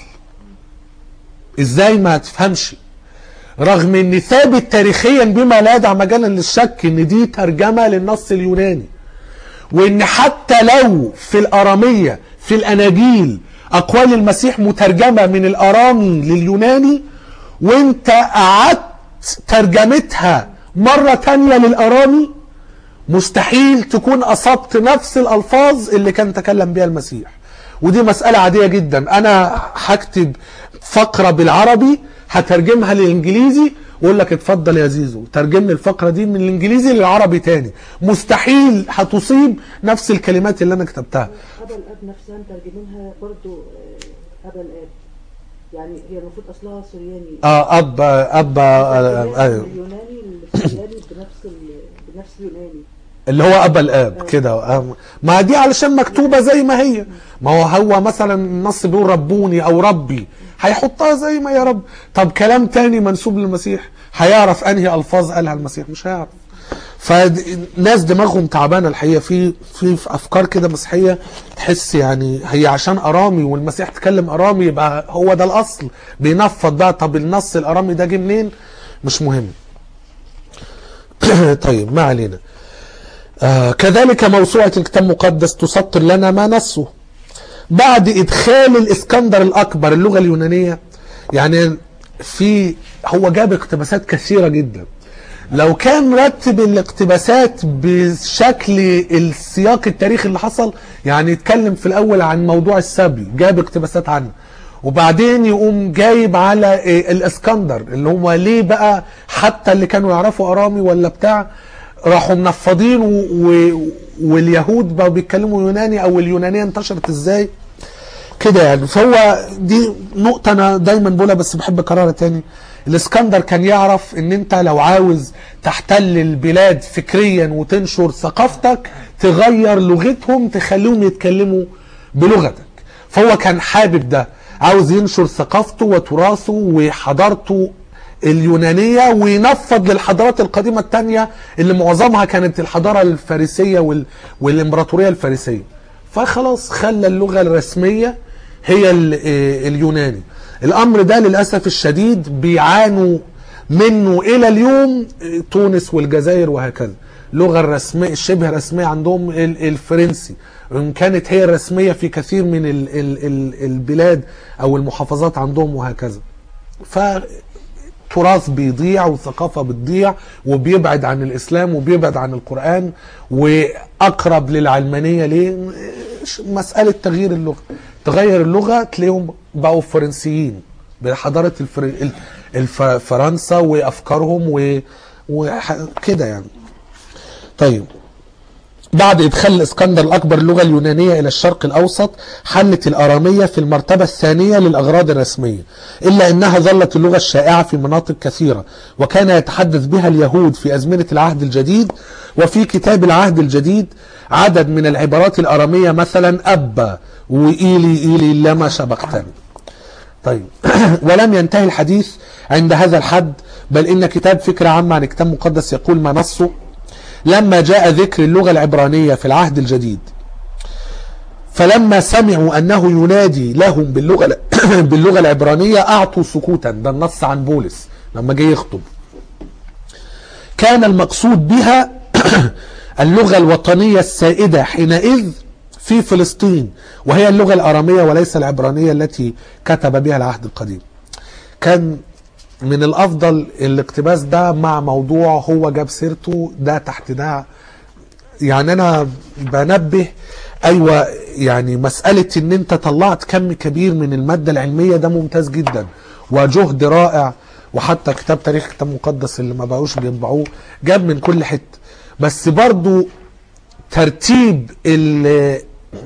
B: ازاي ما تفهمش رغم ان ثابت تاريخيا بما لا يدع مجالا للشك ان دي ترجمه للنص اليوناني وان حتى لو في الاراميه في الاناجيل اقوال المسيح مترجمه من الارامي لليوناني وانت قعدت ترجمتها مره تانية للارامي مستحيل تكون اصبت نفس الالفاظ اللي كان تكلم بها المسيح ودي مسألة عادية جدا انا هكتب فقرة بالعربي هترجمها للانجليزي واقول لك اتفضل يا زيزو ترجم لي الفقرة دي من الانجليزي للعربي تاني مستحيل هتصيب نفس الكلمات اللي انا كتبتها
D: أبا الأب نفسها مترجمينها برضو آه، أبا الآب يعني هي المفروض أصلها سرياني
B: اه اب اب آه،
D: مترجمينها
B: آه
D: من اليوناني السرياني بنفس ال... بنفس اليوناني
B: اللي هو ابا الاب كده آه. ما دي علشان مكتوبه زي ما هي ما هو هو مثلا النص بيقول ربوني او ربي هيحطها زي ما يا رب طب كلام تاني منسوب للمسيح هيعرف انهي الفاظ قالها المسيح مش هيعرف فناس دماغهم تعبانه الحقيقه في في في افكار كده مسيحيه تحس يعني هي عشان ارامي والمسيح تكلم ارامي يبقى هو ده الاصل بينفض بقى طب النص الارامي ده جه منين مش مهم طيب ما علينا آه كذلك موسوعة الكتاب المقدس تسطر لنا ما نصه بعد إدخال الإسكندر الأكبر اللغة اليونانية يعني في هو جاب اقتباسات كثيرة جدا لو كان رتب الاقتباسات بشكل السياق التاريخي اللي حصل يعني يتكلم في الأول عن موضوع السبي جاب اقتباسات عنه وبعدين يقوم جايب على إيه الاسكندر اللي هم ليه بقى حتى اللي كانوا يعرفوا ارامي ولا بتاع راحوا منفضين و... و... واليهود بقوا بيتكلموا يوناني او اليونانيه انتشرت ازاي كده يعني فهو دي نقطه انا دايما بقولها بس بحب اكررها تاني الاسكندر كان يعرف ان انت لو عاوز تحتل البلاد فكريا وتنشر ثقافتك تغير لغتهم تخليهم يتكلموا بلغتك فهو كان حابب ده عاوز ينشر ثقافته وتراثه وحضارته اليونانية وينفض للحضارات القديمة التانية اللي معظمها كانت الحضارة الفارسية وال... والإمبراطورية الفارسية فخلاص خلى اللغة الرسمية هي ال... آه، اليوناني الأمر ده للأسف الشديد بيعانوا منه إلى اليوم آه، تونس والجزائر وهكذا اللغة الرسمية الشبه رسمية عندهم ال- الفرنسي وإن كانت هي الرسمية في كثير من ال ال ال البلاد أو المحافظات عندهم وهكذا فتراث بيضيع وثقافة بتضيع وبيبعد عن الإسلام وبيبعد عن القرآن وأقرب للعلمانية ليه مسألة تغيير اللغة تغير اللغة تلاقيهم بقوا فرنسيين بحضارة الفر... الف... فرنسا وأفكارهم و... وكده يعني طيب بعد إدخال الإسكندر الأكبر اللغة اليونانية إلى الشرق الأوسط حلت الآرامية في المرتبة الثانية للأغراض الرسمية إلا أنها ظلت اللغة الشائعة في مناطق كثيرة وكان يتحدث بها اليهود في أزمنة العهد الجديد وفي كتاب العهد الجديد عدد من العبارات الآرامية مثلا أبا وإيلي إيلي لما سبقتني طيب ولم ينتهي الحديث عند هذا الحد بل إن كتاب فكرة عامة عن كتاب مقدس يقول ما نصه لما جاء ذكر اللغة العبرانية في العهد الجديد فلما سمعوا أنه ينادي لهم باللغة باللغة العبرانية أعطوا سكوتا ده النص عن بولس لما جاي يخطب كان المقصود بها اللغة الوطنية السائدة حينئذ في فلسطين وهي اللغة الأرامية وليس العبرانية التي كتب بها العهد القديم كان من الأفضل الاقتباس ده مع موضوع هو جاب سيرته ده تحت ده يعني أنا بنبه أيوة يعني مسألة إن أنت طلعت كم كبير من المادة العلمية ده ممتاز جدا وجهد رائع وحتى كتاب تاريخ كتاب مقدس اللي ما بقوش بيطبعوه جاب من كل حتة بس برضو ترتيب ال-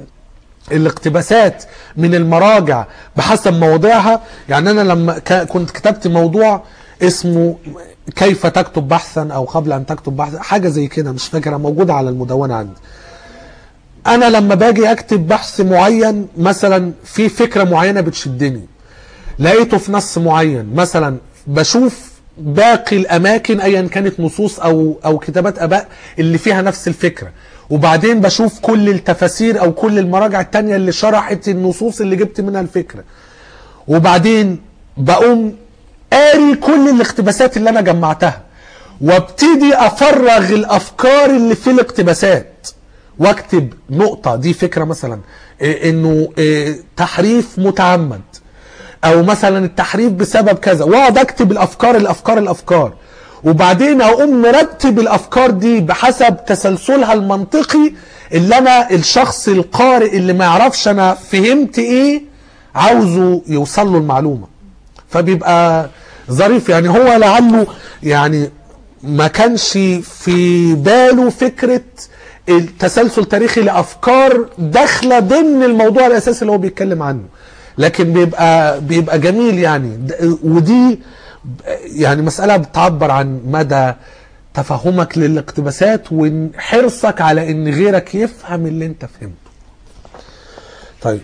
B: الاقتباسات من المراجع بحسب مواضيعها يعني انا لما ك- كنت كتبت موضوع اسمه كيف تكتب بحثا او قبل ان تكتب بحثا حاجه زي كده مش فاكرها موجوده على المدونه عندي انا لما باجي اكتب بحث معين مثلا في فكره معينه بتشدني لقيته في نص معين مثلا بشوف باقي الاماكن ايا كانت نصوص او او كتابات اباء اللي فيها نفس الفكره وبعدين بشوف كل التفاسير او كل المراجع التانية اللي شرحت النصوص اللي جبت منها الفكره وبعدين بقوم قاري كل الاقتباسات اللي انا جمعتها وابتدي افرغ الافكار اللي في الاقتباسات واكتب نقطة دي فكرة مثلا إيه انه إيه تحريف متعمد او مثلا التحريف بسبب كذا واقعد اكتب الافكار الافكار الافكار وبعدين اقوم مرتب الافكار دي بحسب تسلسلها المنطقي اللي انا الشخص القارئ اللي ما يعرفش انا فهمت ايه عاوزه يوصل له المعلومه فبيبقى ظريف يعني هو لعله يعني ما كانش في باله فكره التسلسل تاريخي لافكار داخله ضمن الموضوع الاساسي اللي هو بيتكلم عنه لكن بيبقى بيبقى جميل يعني د- ودي يعني مساله بتعبر عن مدى تفهمك للاقتباسات وحرصك على ان غيرك يفهم اللي انت فهمته طيب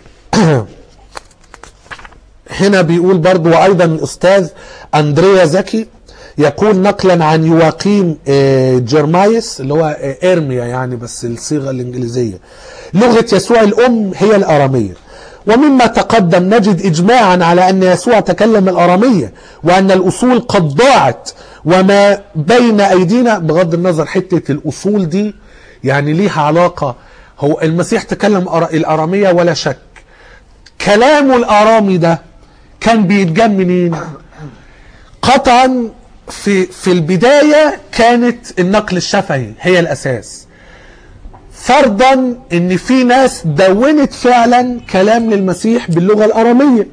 B: هنا بيقول برضو وايضا الاستاذ اندريا زكي يقول نقلا عن يواقيم آه، جيرمايس اللي هو آه، ارميا يعني بس الصيغه الانجليزيه لغه يسوع الام هي الاراميه ومما تقدم نجد اجماعا على ان يسوع تكلم الاراميه وان الاصول قد ضاعت وما بين ايدينا بغض النظر حته الاصول دي يعني ليها علاقه هو المسيح تكلم أرا- الاراميه ولا شك كلامه الارامي ده كان بيتجاب منين قطعا في في البدايه كانت النقل الشفهي هي الاساس فرضا ان في ناس دونت فعلا كلام للمسيح باللغه الاراميه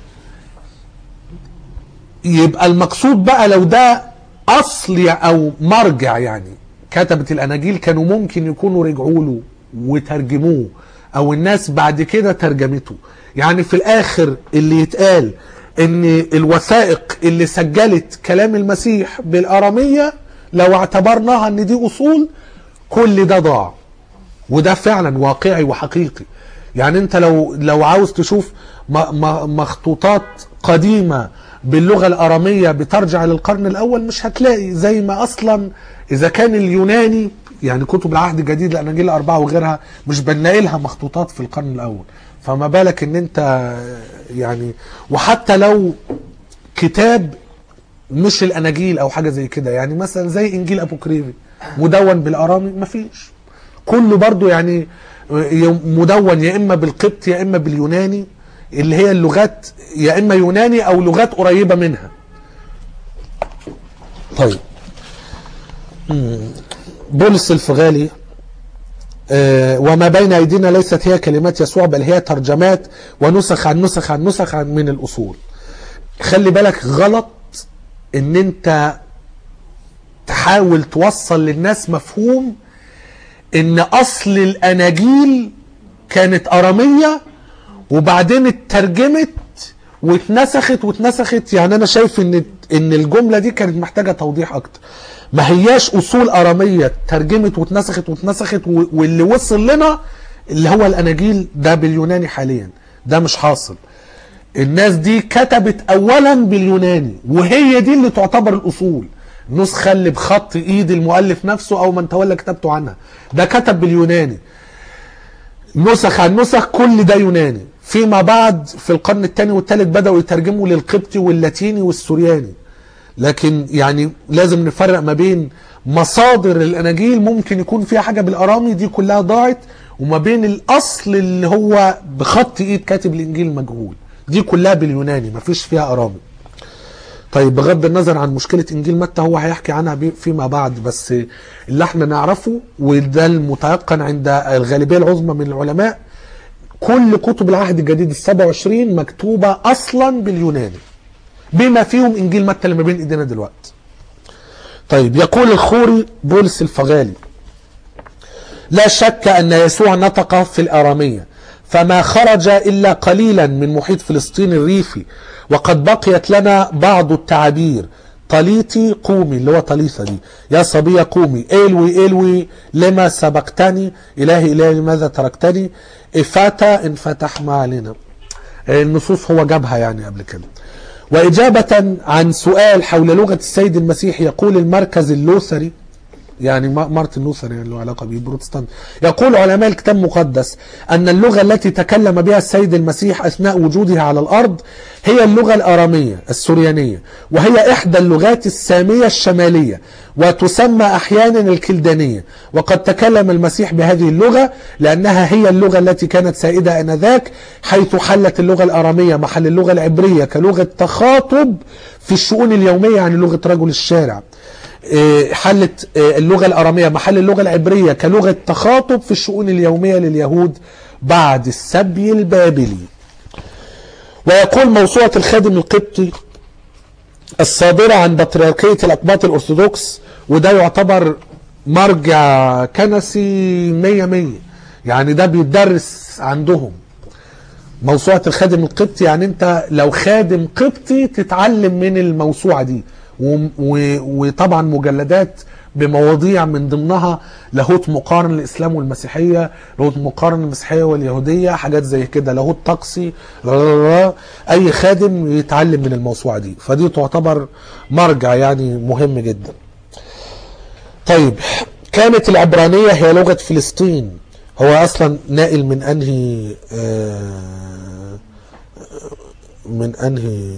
B: يبقى المقصود بقى لو ده اصل او مرجع يعني كتبة الاناجيل كانوا ممكن يكونوا رجعوا له وترجموه او الناس بعد كده ترجمته يعني في الاخر اللي يتقال ان الوثائق اللي سجلت كلام المسيح بالاراميه لو اعتبرناها ان دي اصول كل ده ضاع وده فعلا واقعي وحقيقي يعني انت لو لو عاوز تشوف م- م- مخطوطات قديمه باللغه الاراميه بترجع للقرن الاول مش هتلاقي زي ما اصلا اذا كان اليوناني يعني كتب العهد الجديد الاناجيل الاربعه وغيرها مش بنلاقي لها مخطوطات في القرن الاول فما بالك ان انت يعني وحتى لو كتاب مش الاناجيل او حاجه زي كده يعني مثلا زي انجيل ابوكريفي مدون بالارامي مفيش كله برضو يعني مدون يا اما بالقبط يا اما باليوناني اللي هي اللغات يا اما يوناني او لغات قريبه منها طيب مم. بولس الفغالي آه، وما بين ايدينا ليست هي كلمات يسوع بل هي ترجمات ونسخ عن نسخ عن نسخ عن من الاصول خلي بالك غلط ان انت تحاول توصل للناس مفهوم ان اصل الاناجيل كانت اراميه وبعدين اترجمت واتنسخت واتنسخت يعني انا شايف ان ان الجمله دي كانت محتاجه توضيح اكتر ما هياش اصول اراميه اترجمت واتنسخت واتنسخت و- واللي وصل لنا اللي هو الاناجيل ده باليوناني حاليا ده مش حاصل الناس دي كتبت اولا باليوناني وهي دي اللي تعتبر الاصول النسخه اللي بخط ايد المؤلف نفسه او من تولى كتابته عنها ده كتب باليوناني نسخ عن نسخ كل ده يوناني فيما بعد في القرن الثاني والثالث بدأوا يترجموا للقبطي واللاتيني والسورياني لكن يعني لازم نفرق ما بين مصادر الاناجيل ممكن يكون فيها حاجه بالارامي دي كلها ضاعت وما بين الاصل اللي هو بخط ايد كاتب الانجيل مجهول دي كلها باليوناني ما فيش فيها ارامي طيب بغض النظر عن مشكله انجيل متى هو هيحكي عنها بي- فيما بعد بس اللي احنا نعرفه وده المتيقن عند الغالبيه العظمى من العلماء كل كتب العهد الجديد ال 27 مكتوبه اصلا باليوناني بما فيهم انجيل متى اللي ما بين ايدينا دلوقتي طيب يقول الخوري بولس الفغالي لا شك ان يسوع نطق في الاراميه فما خرج الا قليلا من محيط فلسطين الريفي وقد بقيت لنا بعض التعابير طليتي قومي اللي هو طليثة دي يا صبية قومي إلوي إلوي لما سبقتني إلهي إلهي لماذا تركتني إفاتا انفتح ما علينا النصوص هو جابها يعني قبل كده وإجابة عن سؤال حول لغة السيد المسيح يقول المركز اللوثري يعني ما- مارتن لوثر يعني له علاقه بيه بروتستانت يقول علماء الكتاب المقدس ان اللغه التي تكلم بها السيد المسيح اثناء وجوده على الارض هي اللغه الاراميه السريانيه وهي احدى اللغات الساميه الشماليه وتسمى احيانا الكلدانيه وقد تكلم المسيح بهذه اللغه لانها هي اللغه التي كانت سائده انذاك حيث حلت اللغه الاراميه محل اللغه العبريه كلغه تخاطب في الشؤون اليوميه يعني لغه رجل الشارع آه، حلت آه، اللغة الأرامية محل اللغة العبرية كلغة تخاطب في الشؤون اليومية لليهود بعد السبي البابلي ويقول موسوعة الخادم القبطي الصادرة عن بطريركية الأقباط الأرثوذكس وده يعتبر مرجع كنسي مية مية يعني ده بيدرس عندهم موسوعة الخادم القبطي يعني انت لو خادم قبطي تتعلم من الموسوعة دي و- و- وطبعا مجلدات بمواضيع من ضمنها لاهوت مقارن الاسلام والمسيحيه لاهوت مقارن المسيحيه واليهوديه حاجات زي كده لاهوت طقسي لا لا لا. اي خادم يتعلم من الموسوعه دي فدي تعتبر مرجع يعني مهم جدا طيب كانت العبرانية هي لغة فلسطين هو أصلا نائل من أنهي آه، من أنهي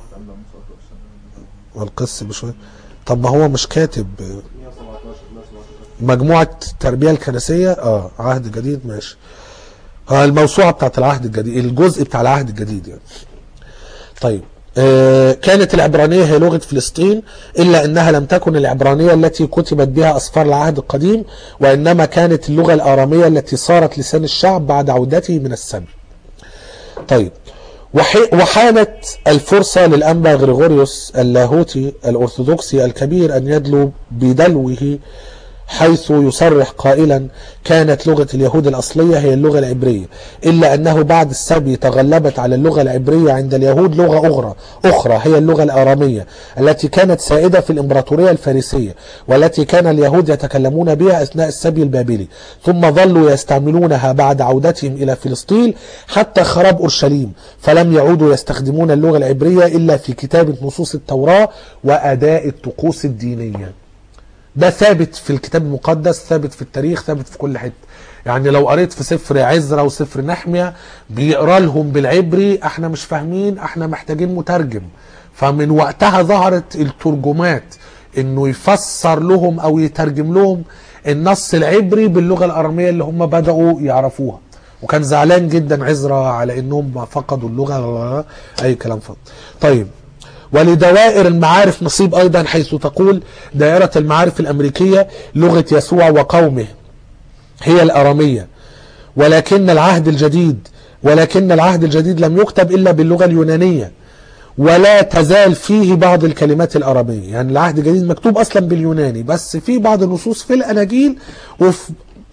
B: القس بشوية طب ما هو مش كاتب
C: 117
B: مجموعة التربية الكنسية اه عهد جديد ماشي آه الموسوعة بتاعت العهد الجديد الجزء بتاع العهد الجديد يعني طيب آه، كانت العبرانية هي لغة فلسطين إلا أنها لم تكن العبرانية التي كتبت بها أسفار العهد القديم وإنما كانت اللغة الآرامية التي صارت لسان الشعب بعد عودته من السبي طيب وحي- وحانت الفرصة للأنبا غريغوريوس اللاهوتي الأرثوذكسي الكبير أن يدلو بدلوه حيث يصرح قائلا كانت لغة اليهود الأصلية هي اللغة العبرية إلا أنه بعد السبي تغلبت على اللغة العبرية عند اليهود لغة أخرى أخرى هي اللغة الآرامية التي كانت سائدة في الإمبراطورية الفارسية والتي كان اليهود يتكلمون بها أثناء السبي البابلي ثم ظلوا يستعملونها بعد عودتهم إلى فلسطين حتى خراب أورشليم فلم يعودوا يستخدمون اللغة العبرية إلا في كتابة نصوص التوراة وأداء الطقوس الدينية ده ثابت في الكتاب المقدس ثابت في التاريخ ثابت في كل حته يعني لو قريت في سفر عزرا وسفر نحمية بيقرا لهم بالعبري احنا مش فاهمين احنا محتاجين مترجم فمن وقتها ظهرت الترجمات انه يفسر لهم او يترجم لهم النص العبري باللغه الاراميه اللي هم بداوا يعرفوها وكان زعلان جدا عزرا على انهم فقدوا اللغه اي كلام فاضي طيب ولدوائر المعارف نصيب ايضا حيث تقول دائرة المعارف الامريكية لغة يسوع وقومه هي الارامية ولكن العهد الجديد ولكن العهد الجديد لم يكتب الا باللغة اليونانية ولا تزال فيه بعض الكلمات الارامية يعني العهد الجديد مكتوب اصلا باليوناني بس في بعض النصوص في الاناجيل وفي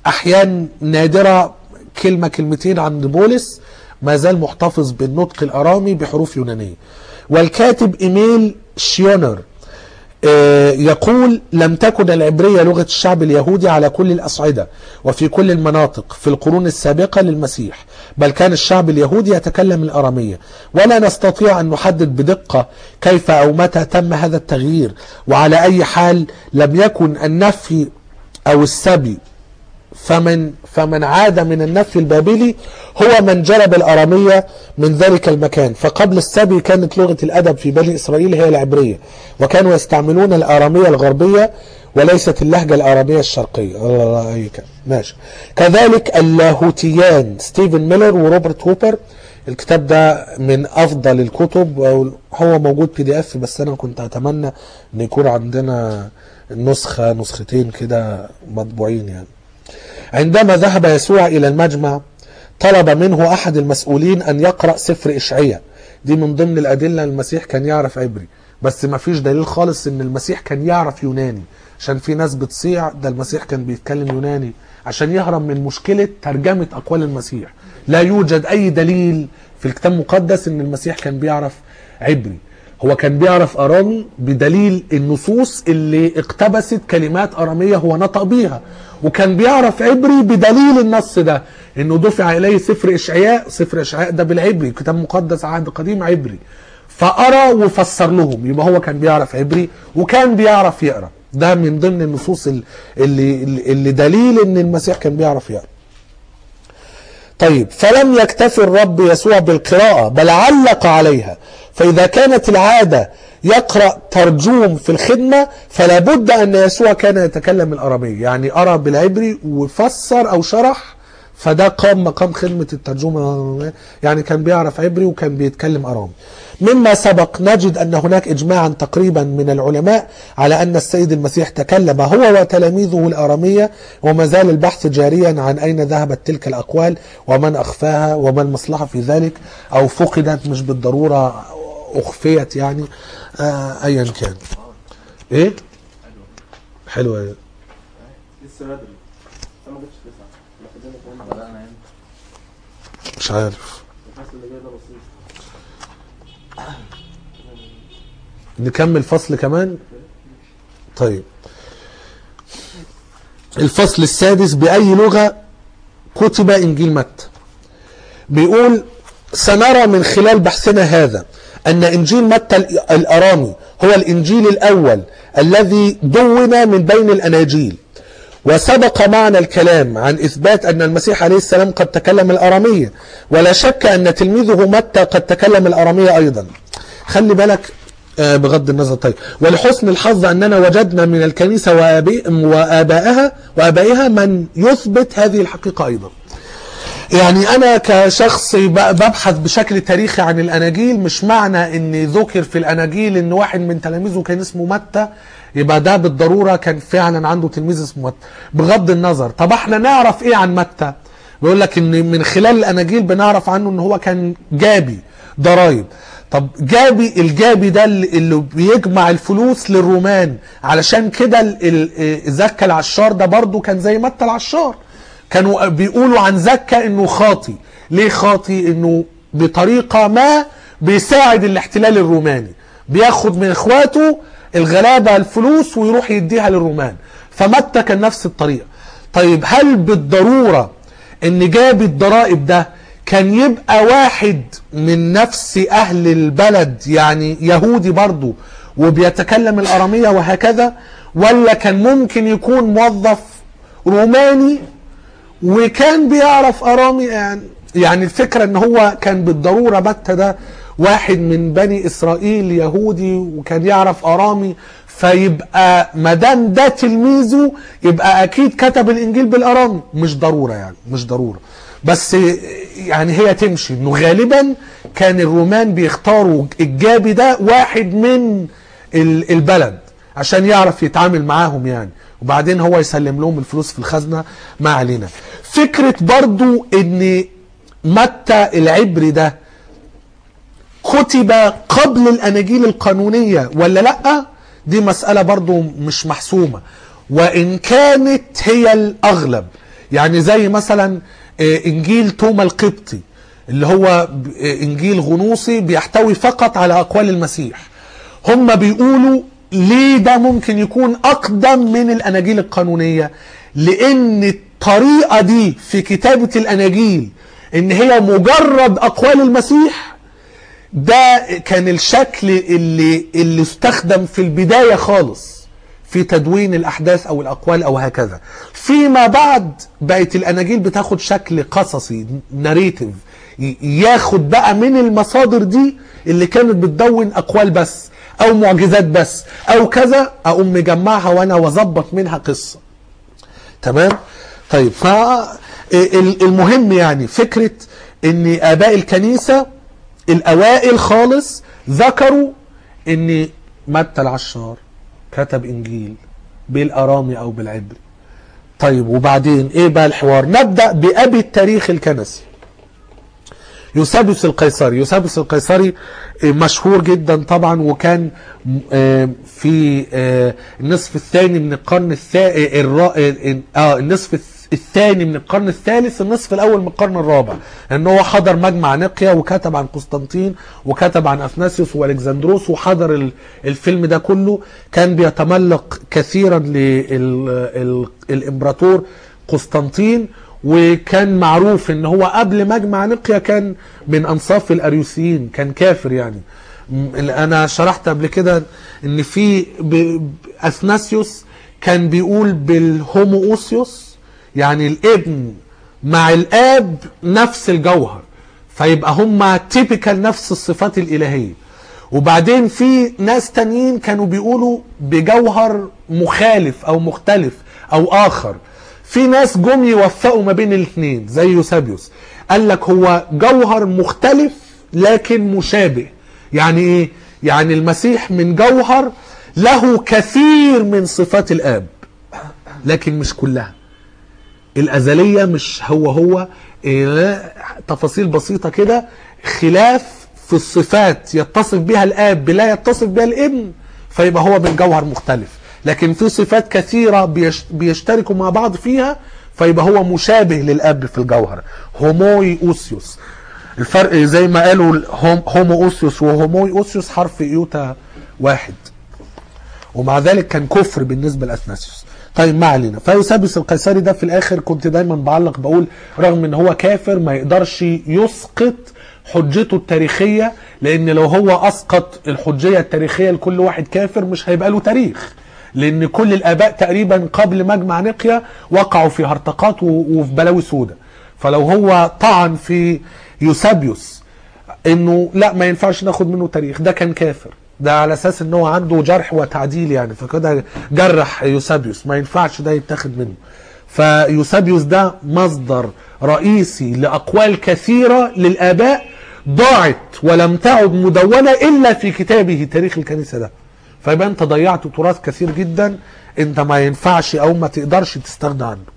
B: احيان نادره كلمه كلمتين عند بولس ما زال محتفظ بالنطق الارامي بحروف يونانيه والكاتب ايميل شيونر آه، يقول لم تكن العبرية لغة الشعب اليهودي على كل الأصعدة وفي كل المناطق في القرون السابقة للمسيح بل كان الشعب اليهودي يتكلم الأرامية ولا نستطيع أن نحدد بدقة كيف أو متى تم هذا التغيير وعلى أي حال لم يكن النفي أو السبي فمن فمن عاد من النفي البابلي هو من جلب الأرامية من ذلك المكان فقبل السبي كانت لغة الأدب في بني إسرائيل هي العبرية وكانوا يستعملون الأرامية الغربية وليست اللهجة الأرامية الشرقية الله الله أي كلام. ماشي كذلك اللاهوتيان ستيفن ميلر وروبرت هوبر الكتاب ده من أفضل الكتب هو موجود بي دي اف بس أنا كنت أتمنى أن يكون عندنا نسخة نسختين كده مطبوعين يعني عندما ذهب يسوع إلى المجمع طلب منه أحد المسؤولين أن يقرأ سفر إشعياء دي من ضمن الأدلة المسيح كان يعرف عبري بس ما فيش دليل خالص ان المسيح كان يعرف يوناني عشان في ناس بتصيع ده المسيح كان بيتكلم يوناني عشان يهرب من مشكلة ترجمة أقوال المسيح لا يوجد أي دليل في الكتاب المقدس ان المسيح كان بيعرف عبري هو كان بيعرف أرامي بدليل النصوص اللي اقتبست كلمات أرامية هو نطق بيها وكان بيعرف عبري بدليل النص ده انه دفع اليه سفر اشعياء سفر اشعياء ده بالعبري كتاب مقدس عهد قديم عبري فقرا وفسر لهم يبقى هو كان بيعرف عبري وكان بيعرف يقرا ده من ضمن النصوص اللي اللي دليل ان المسيح كان بيعرف يقرا طيب فلم يكتفي الرب يسوع بالقراءة بل علق عليها فإذا كانت العادة يقرأ ترجوم في الخدمة فلا بد أن يسوع كان يتكلم الأرامية يعني أرى بالعبري وفسر أو شرح فده قام مقام خدمة الترجمة يعني كان بيعرف عبري وكان بيتكلم أرامي مما سبق نجد أن هناك إجماعا تقريبا من العلماء على أن السيد المسيح تكلم هو وتلاميذه الأرامية وما زال البحث جاريا عن أين ذهبت تلك الأقوال ومن أخفاها وما المصلحة في ذلك أو فقدت مش بالضرورة أخفيت يعني آه أيا كان إيه؟ حلوة إيه؟
C: لسه بدري لسه ما جبتش تسعة احنا فضلنا كمان
A: بدأنا امتى؟
B: مش عارف
C: الفصل اللي جاي ده بسيط
B: نكمل فصل كمان طيب الفصل السادس بأي لغة كتب إنجيل متى بيقول سنرى من خلال بحثنا هذا أن إنجيل متى الأرامي هو الإنجيل الأول الذي دون من بين الأناجيل وسبق معنا الكلام عن إثبات أن المسيح عليه السلام قد تكلم الأرامية ولا شك أن تلميذه متى قد تكلم الأرامية أيضا خلي بالك آه، بغض النظر طيب ولحسن الحظ أننا وجدنا من الكنيسة وآبي- وآبائها وآبائها من يثبت هذه الحقيقة أيضا يعني انا كشخص ب- ببحث بشكل تاريخي عن الاناجيل مش معنى ان ذكر في الاناجيل ان واحد من تلاميذه كان اسمه متى يبقى ده بالضروره كان فعلا عنده تلميذ اسمه متى بغض النظر طب احنا نعرف ايه عن متى بيقول لك ان من خلال الاناجيل بنعرف عنه ان هو كان جابي ضرايب طب جابي الجابي ده اللي اللي بيجمع الفلوس للرومان علشان كده ال- ال- زكا العشار ده برضه كان زي متى العشار كانوا بيقولوا عن زكا انه خاطي ليه خاطي انه بطريقة ما بيساعد الاحتلال الروماني بياخد من اخواته الغلابة الفلوس ويروح يديها للرومان فمتى كان نفس الطريقة طيب هل بالضرورة ان جابي الضرائب ده كان يبقى واحد من نفس اهل البلد يعني يهودي برضه وبيتكلم الارامية وهكذا ولا كان ممكن يكون موظف روماني وكان بيعرف ارامي يعني يعني الفكره ان هو كان بالضروره متى ده واحد من بني اسرائيل يهودي وكان يعرف ارامي فيبقى ما دام ده تلميذه يبقى اكيد كتب الانجيل بالارامي مش ضروره يعني مش ضروره بس يعني هي تمشي انه غالبا كان الرومان بيختاروا الجابي ده واحد من ال- البلد عشان يعرف يتعامل معاهم يعني وبعدين هو يسلم لهم الفلوس في الخزنة ما علينا فكرة برضو ان متى العبري ده كتب قبل الاناجيل القانونية ولا لا دي مسألة برضو مش محسومة وان كانت هي الاغلب يعني زي مثلا آه، انجيل توما القبطي اللي هو ب- آه، انجيل غنوصي بيحتوي فقط على اقوال المسيح هم بيقولوا ليه ده ممكن يكون اقدم من الاناجيل القانونيه لان الطريقه دي في كتابه الاناجيل ان هي مجرد اقوال المسيح ده كان الشكل اللي اللي استخدم في البدايه خالص في تدوين الاحداث او الاقوال او هكذا فيما بعد بقت الاناجيل بتاخد شكل قصصي ناريتيف ياخد بقى من المصادر دي اللي كانت بتدون اقوال بس او معجزات بس او كذا اقوم مجمعها وانا واظبط منها قصه تمام طيب ف ال- المهم يعني فكره ان اباء الكنيسه الاوائل خالص ذكروا ان متى العشار كتب انجيل بالارامي او بالعبري طيب وبعدين ايه بقى الحوار نبدا بابي التاريخ الكنسي يوسابيوس القيصري يوسابيوس القيصري آه، مشهور جدا طبعا وكان آه، في آه، النصف الثاني من القرن الثاني اه النصف الث- الثاني من القرن الثالث النصف الاول من القرن الرابع ان هو حضر مجمع نقيا وكتب عن قسطنطين وكتب عن اثناسيوس والكسندروس وحضر ال- الفيلم ده كله كان بيتملق كثيرا للامبراطور قسطنطين وكان معروف ان هو قبل مجمع نقيا كان من انصاف الاريوسيين كان كافر يعني م- انا شرحت قبل كده ان في ب- ب- اثناسيوس كان بيقول بالهومووسيوس يعني الابن مع الاب نفس الجوهر فيبقى هما تيبيكال نفس الصفات الالهيه وبعدين في ناس تانيين كانوا بيقولوا بجوهر مخالف او مختلف او اخر في ناس جم يوفقوا ما بين الاثنين زي يوسابيوس قال لك هو جوهر مختلف لكن مشابه يعني ايه يعني المسيح من جوهر له كثير من صفات الاب لكن مش كلها الأزلية مش هو هو إيه، تفاصيل بسيطة كده خلاف في الصفات يتصف بها الآب لا يتصف بها الابن فيبقى هو من جوهر مختلف لكن في صفات كثيرة بيش- بيشتركوا مع بعض فيها فيبقى هو مشابه للأب في الجوهر هوموي أوسيوس الفرق زي ما قالوا هوم- هومو أوسيوس وهوموي أوسيوس حرف إيوتا واحد ومع ذلك كان كفر بالنسبه لاثناسيوس طيب ما علينا فيوسابيوس القيصري ده في الاخر كنت دايما بعلق بقول رغم ان هو كافر ما يقدرش يسقط حجته التاريخيه لان لو هو اسقط الحجيه التاريخيه لكل واحد كافر مش هيبقى له تاريخ لان كل الاباء تقريبا قبل مجمع نقيا وقعوا في هرطقات و- وفي بلاوي سودة فلو هو طعن في يوسابيوس انه لا ما ينفعش ناخد منه تاريخ ده كان كافر ده على اساس ان هو عنده جرح وتعديل يعني فكده جرح يوسابيوس ما ينفعش ده يتاخد منه فيوسابيوس ده مصدر رئيسي لاقوال كثيره للاباء ضاعت ولم تعد مدونه الا في كتابه تاريخ الكنيسه ده فيبقى انت ضيعت تراث كثير جدا انت ما ينفعش او ما تقدرش تستغنى عنه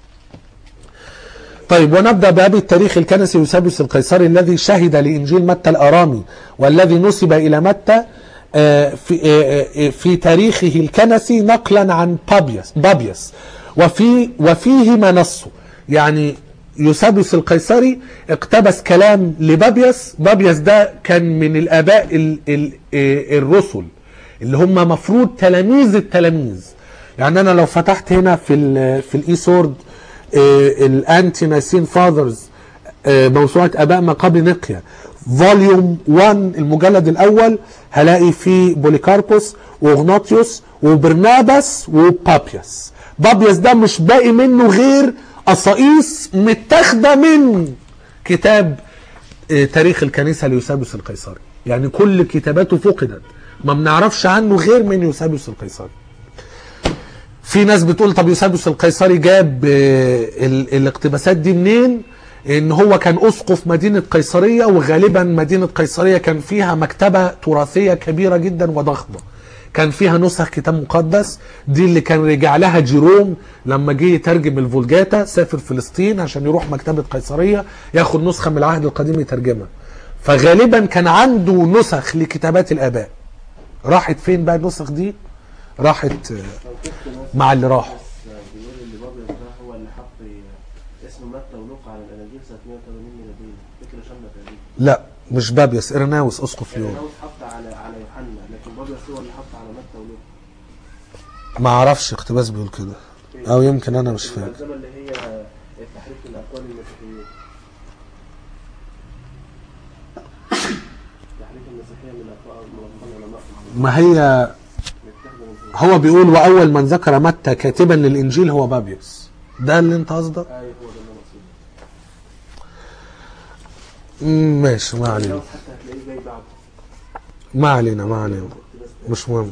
B: طيب ونبدا بابي التاريخ الكنسي يوسابيوس القيصري الذي شهد لانجيل متى الارامي والذي نسب الى متى آه، في آه، آه، في تاريخه الكنسي نقلا عن بابيس بابيس وفي وفيه ما نصه يعني يوسابيوس القيصري اقتبس كلام لبابيس بابيس ده كان من الاباء ال ال آه، الرسل اللي هم مفروض تلاميذ التلاميذ يعني انا لو فتحت هنا في ال في الاي سورد الانتي نايسين فاذرز موسوعه اباء ما قبل نقيا فوليوم 1 المجلد الاول هلاقي فيه بوليكاربوس واغناطيوس وبرنابس وبابياس بابياس ده مش باقي منه غير قصائص متاخده من كتاب آه، تاريخ الكنيسه ليوسابيوس القيصري يعني كل كتاباته فقدت ما بنعرفش عنه غير من يوسابيوس القيصري في ناس بتقول طب يوسابيوس القيصري جاب آه، ال- الاقتباسات دي منين ان هو كان اسقف مدينه قيصريه وغالبا مدينه قيصريه كان فيها مكتبه تراثيه كبيره جدا وضخمه كان فيها نسخ كتاب مقدس دي اللي كان رجع لها جيروم لما جه يترجم الفولجاتا سافر فلسطين عشان يروح مكتبه قيصريه ياخد نسخه من العهد القديم يترجمها فغالبا كان عنده نسخ لكتابات الاباء راحت فين بقى النسخ دي راحت آه، مع اللي راحوا
C: بيقول اللي بابيض ده هو اللي حط اسم متى ولوقا على الاناجيل سنه 180 ميلاديه فكره شامله تقريبا
B: لا مش بابيس ارناوس اسقف ليون
C: إرناوس حط على على يوحنا لكن بابيض هو اللي حط على متى ولوقا
B: ما اعرفش اقتباس بيقول كده او يمكن انا مش فاهم
C: الملزمه اللي هي تحريف الاقوال المسيحيين تحريف المسيحيه من الاقوال من العلماء
B: ما هي
C: متاخده من
B: هو بيقول واول من ذكر متى كاتبا للانجيل هو بابيوس ده اللي انت قصدك
C: اي هو ده اللي انا اقصده
B: مم، ماشي ما علينا
C: إرناوس حتى هتلاقيه جاي بعده
B: ما علينا ما علينا مش مهم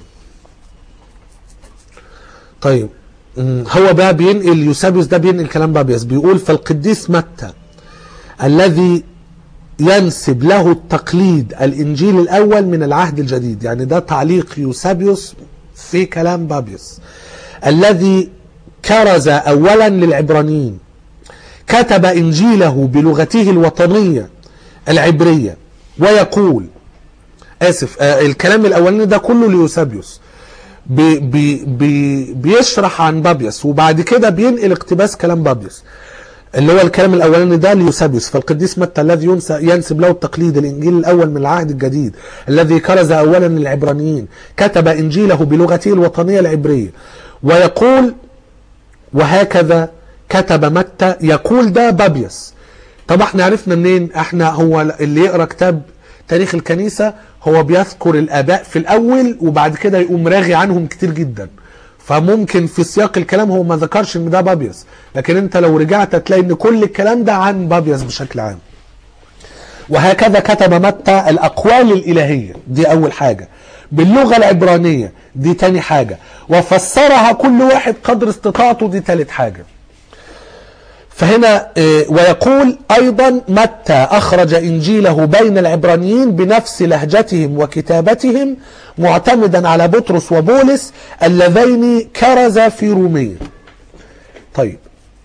B: طيب مم، هو بقى بينقل يوسابيوس ده بينقل كلام بابيوس بيقول فالقديس متى الذي ينسب له التقليد الانجيل الاول من العهد الجديد يعني ده تعليق يوسابيوس في كلام بابيوس الذي كرز اولا للعبرانيين كتب انجيله بلغته الوطنيه العبريه ويقول اسف آه الكلام الاولاني ده كله ليوسابيوس بي بي بي بيشرح عن بابيوس وبعد كده بينقل اقتباس كلام بابيوس اللي هو الكلام الاولاني ده ليوسابيوس فالقديس متى الذي ينس- ينسب له التقليد الانجيل الاول من العهد الجديد الذي كرز اولا للعبرانيين كتب انجيله بلغته الوطنيه العبريه ويقول وهكذا كتب متى يقول ده بابيوس طب احنا عرفنا منين احنا هو اللي يقرا كتاب تاريخ الكنيسه هو بيذكر الاباء في الاول وبعد كده يقوم راغي عنهم كتير جدا فممكن في سياق الكلام هو ما ذكرش ان ده بابيوس لكن انت لو رجعت هتلاقي ان كل الكلام ده عن بابيوس بشكل عام وهكذا كتب متى الاقوال الالهيه دي اول حاجه باللغه العبرانيه دي تاني حاجه وفسرها كل واحد قدر استطاعته دي تالت حاجه فهنا آه، ويقول ايضا متى اخرج انجيله بين العبرانيين بنفس لهجتهم وكتابتهم معتمدا على بطرس وبولس اللذين كرزا في روميه. طيب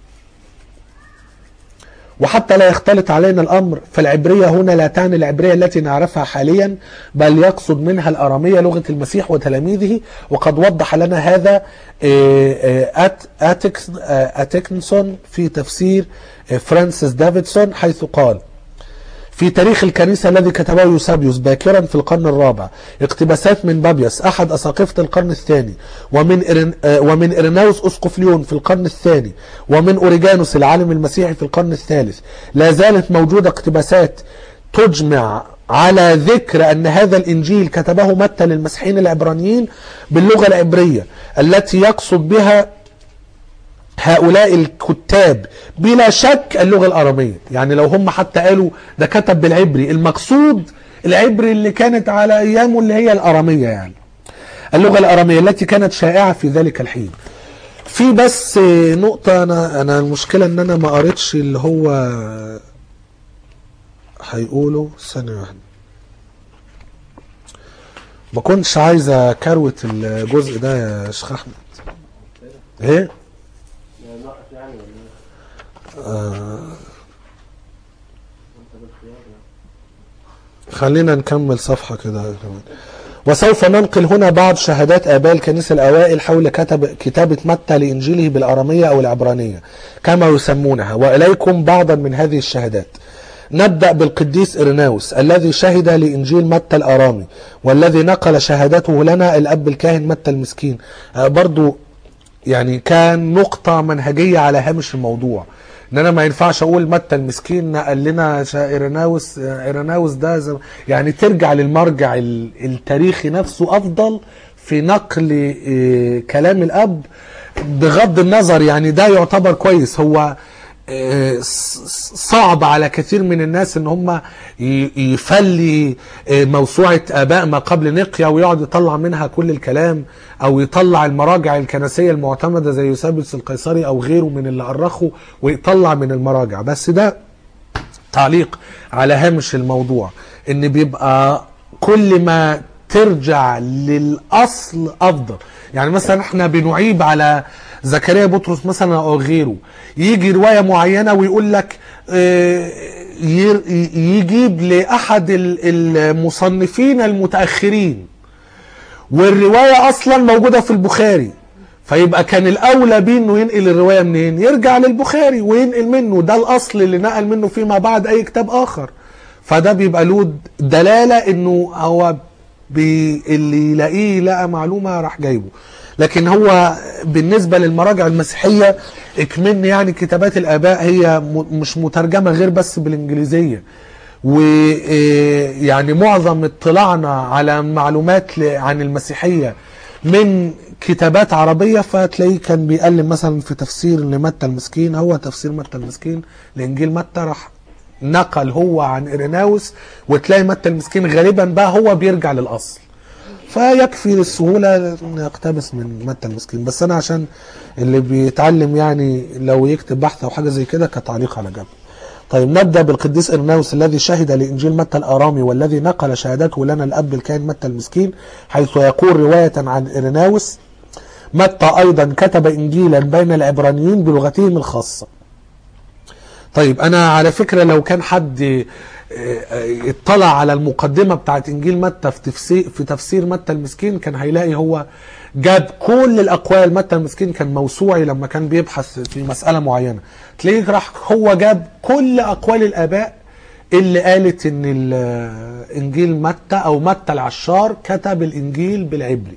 B: وحتى لا يختلط علينا الامر فالعبريه هنا لا تعني العبريه التي نعرفها حاليا بل يقصد منها الاراميه لغه المسيح وتلاميذه وقد وضح لنا هذا آه، آه، أت- أتكس- آه، اتكنسون في تفسير آه، فرانسيس دافيدسون حيث قال في تاريخ الكنيسة الذي كتبه يوسابيوس باكرا في القرن الرابع اقتباسات من بابيوس أحد أساقفة القرن الثاني ومن إرن آه، ومن إرناوس أسقف ليون في القرن الثاني ومن أوريجانوس العالم المسيحي في القرن الثالث لا زالت موجودة اقتباسات تجمع على ذكر أن هذا الإنجيل كتبه متى للمسيحيين العبرانيين باللغة العبرية التي يقصد بها هؤلاء الكتاب بلا شك اللغة الأرامية يعني لو هم حتى قالوا ده كتب بالعبري المقصود العبري اللي كانت على أيامه اللي هي الأرامية يعني اللغة الأرامية التي كانت شائعة في ذلك الحين في بس نقطة أنا أنا المشكلة إن أنا ما قريتش اللي هو هيقوله ثانية واحدة ما كنتش عايز أكروت الجزء ده يا شيخ أحمد إيه؟
C: يعني نقف يعني ولا إيه؟ انت بالخيار يعني
B: خلينا نكمل صفحة كده كمان وسوف ننقل هنا بعض شهادات آباء الكنيسة الأوائل حول كتب كتابة متى لإنجيله بالأرامية أو العبرانية كما يسمونها وإليكم بعضا من هذه الشهادات نبدأ بالقديس إرناوس الذي شهد لإنجيل متى الأرامي والذي نقل شهادته لنا الأب الكاهن متى المسكين آه، برضو يعني كان نقطة منهجية على هامش الموضوع ان انا ما ينفعش اقول متى المسكين نقل لنا شا- ايرناوس ايرناوس ده زي يعني ترجع للمرجع ال- التاريخي نفسه افضل في نقل إيه، كلام الاب بغض النظر يعني ده يعتبر كويس هو آه، ص- صعب على كثير من الناس ان هم ي- يفلي آه، موسوعه اباء ما قبل نقيا ويقعد يطلع منها كل الكلام او يطلع المراجع الكنسيه المعتمده زي يوسابيوس القيصري او غيره من اللي أرخوا ويطلع من المراجع بس ده تعليق على هامش الموضوع ان بيبقى كل ما ترجع للاصل افضل يعني مثلا احنا بنعيب على زكريا بطرس مثلا او غيره يجي روايه معينه ويقول لك آه، ير- يجيب لاحد ال- المصنفين المتاخرين والروايه اصلا موجوده في البخاري فيبقى كان الاولى بيه انه ينقل الروايه منين يرجع للبخاري وينقل منه ده الاصل اللي نقل منه فيما بعد اي كتاب اخر فده بيبقى له دلاله انه هو بي اللي يلاقيه لقى معلومه راح جايبه لكن هو بالنسبه للمراجع المسيحيه اكمن يعني كتابات الاباء هي م- مش مترجمه غير بس بالانجليزيه ويعني معظم اطلاعنا على معلومات ل- عن المسيحيه من كتابات عربيه فتلاقيه كان بيقلم مثلا في تفسير لمتى المسكين هو تفسير متى المسكين لانجيل متى راح نقل هو عن إريناوس وتلاقي متى المسكين غالبا بقى هو بيرجع للأصل فيكفي للسهولة نقتبس من متى المسكين بس أنا عشان اللي بيتعلم يعني لو يكتب بحث أو حاجة زي كده كتعليق على جنب طيب نبدأ بالقديس إرناوس الذي شهد لإنجيل متى الآرامي والذي نقل شهادته لنا الأب الكائن متى المسكين حيث يقول رواية عن إرناوس متى أيضا كتب إنجيلا بين العبرانيين بلغتهم الخاصة طيب انا على فكره لو كان حد آه، آه، اطلع على المقدمه بتاعت انجيل متى في تفسير في تفسير متى المسكين كان هيلاقي هو جاب كل الاقوال متى المسكين كان موسوعي لما كان بيبحث في مساله معينه تلاقيه راح هو جاب كل اقوال الاباء اللي قالت ان ال- انجيل متى او متى العشار كتب الانجيل بالعبري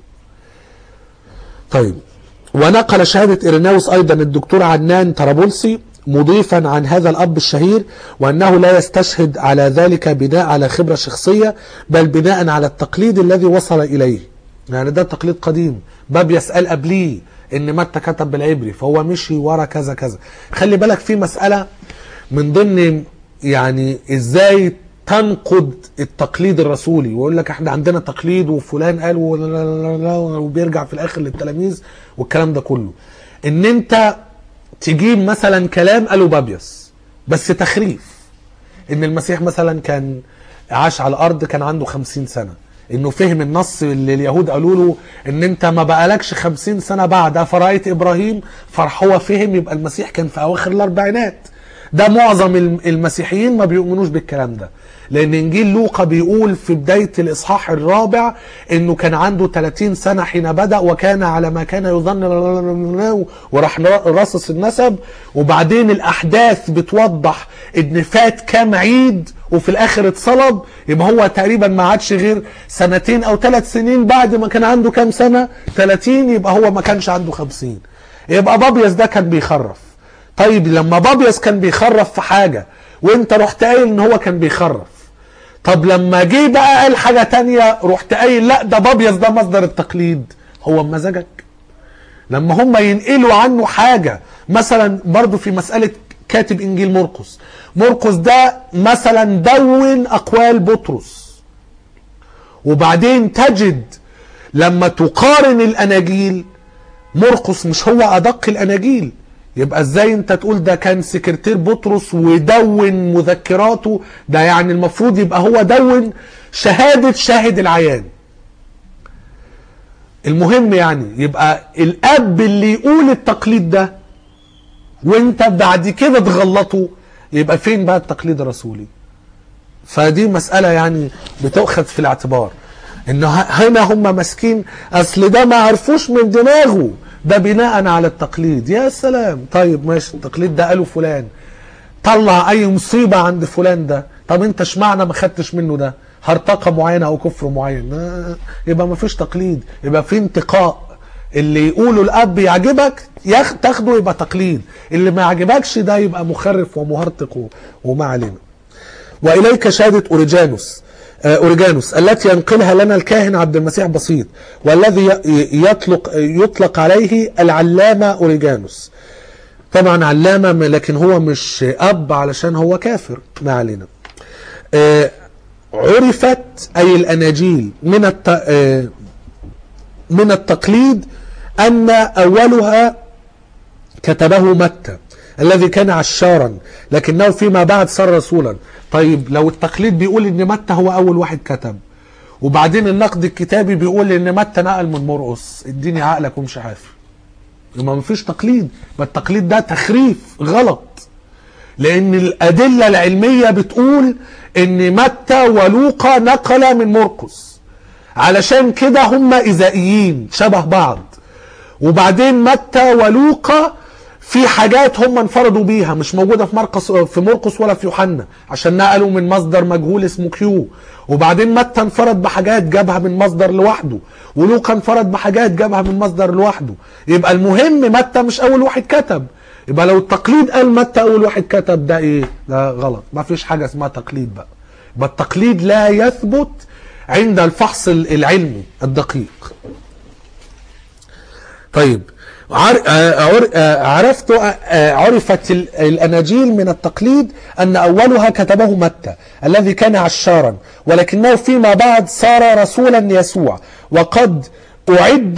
B: طيب ونقل شهادة إيريناوس أيضا الدكتور عنان طرابلسي مضيفا عن هذا الأب الشهير وأنه لا يستشهد على ذلك بناء على خبرة شخصية بل بناء على التقليد الذي وصل إليه يعني ده تقليد قديم باب يسأل قبليه إن متى كتب بالعبري فهو مشي ورا كذا كذا خلي بالك في مسألة من ضمن يعني إزاي تنقد التقليد الرسولي ويقول لك احنا عندنا تقليد وفلان قال و- لا- لا- لا- لا- وبيرجع في الاخر للتلاميذ والكلام ده كله ان انت تجيب مثلا كلام قاله بابيس بس تخريف ان المسيح مثلا كان عاش على الارض كان عنده خمسين سنة انه فهم النص اللي اليهود قالوا له ان انت ما بقالكش خمسين سنة بعد فرأيت ابراهيم فرح هو فهم يبقى المسيح كان في اواخر الاربعينات ده معظم الم- المسيحيين ما بيؤمنوش بالكلام ده لان انجيل لوقا بيقول في بدايه الاصحاح الرابع انه كان عنده 30 سنه حين بدا وكان على ما كان يظن وراح رصص النسب وبعدين الاحداث بتوضح ان فات كام عيد وفي الاخر اتصلب يبقى هو تقريبا ما عادش غير سنتين او ثلاث سنين بعد ما كان عنده كام سنه 30 يبقى هو ما كانش عنده 50 يبقى بابيس ده كان بيخرف طيب لما بابيس كان بيخرف في حاجة وانت رحت قايل ان هو كان بيخرف طب لما جه بقى قال حاجة تانية رحت قايل لا ده بابيس ده مصدر التقليد هو بمزاجك لما هم ينقلوا عنه حاجة مثلا برضو في مسألة كاتب انجيل مرقس مرقس ده مثلا دون اقوال بطرس وبعدين تجد لما تقارن الاناجيل مرقس مش هو ادق الاناجيل يبقى ازاي انت تقول ده كان سكرتير بطرس ودون مذكراته ده يعني المفروض يبقى هو دون شهادة شاهد العيان المهم يعني يبقى الاب اللي يقول التقليد ده وانت بعد كده تغلطه يبقى فين بقى التقليد الرسولي فدي مسألة يعني بتؤخذ في الاعتبار انه ه- هنا هم ماسكين اصل ده ما عرفوش من دماغه ده بناء على التقليد يا سلام طيب ماشي التقليد ده قاله فلان طلع اي مصيبة عند فلان ده طب انت اشمعنى ما خدتش منه ده هرطقة معينة او كفر معين آه، يبقى ما فيش تقليد يبقى في انتقاء اللي يقوله الاب يعجبك ياخ- تاخده يبقى تقليد اللي ما يعجبكش ده يبقى مخرف ومهرطق و- وما علينا وإليك شهادة أوريجانوس آه، أوريجانوس التي ينقلها لنا الكاهن عبد المسيح بسيط والذي ي- يطلق يطلق عليه العلامة أوريجانوس طبعا علامة م- لكن هو مش أب علشان هو كافر ما علينا آه، عرفت أي الأناجيل من الت... آه، من التقليد أن أولها كتبه متى الذي كان عشارا لكنه فيما بعد صار رسولا طيب لو التقليد بيقول ان متى هو اول واحد كتب وبعدين النقد الكتابي بيقول ان متى نقل من مرقس اديني عقلك ومش حافي يبقى مفيش تقليد ما التقليد ده تخريف غلط لان الادله العلميه بتقول ان متى ولوقا نقل من مرقس علشان كده هم اذائيين شبه بعض وبعدين متى ولوقا في حاجات هم انفردوا بيها مش موجوده في مرقس في مرقس ولا في يوحنا عشان نقلوا من مصدر مجهول اسمه كيو وبعدين متى انفرد بحاجات جابها من مصدر لوحده ولوقا انفرد بحاجات جابها من مصدر لوحده يبقى المهم متى مش اول واحد كتب يبقى لو التقليد قال متى اول واحد كتب ده ايه ده غلط ما فيش حاجه اسمها تقليد بقى يبقى التقليد لا يثبت عند الفحص العلمي الدقيق طيب عر... عر... عرفت عرفت ال- الاناجيل من التقليد ان اولها كتبه متى الذي كان عشارا ولكنه فيما بعد صار رسولا يسوع وقد اعد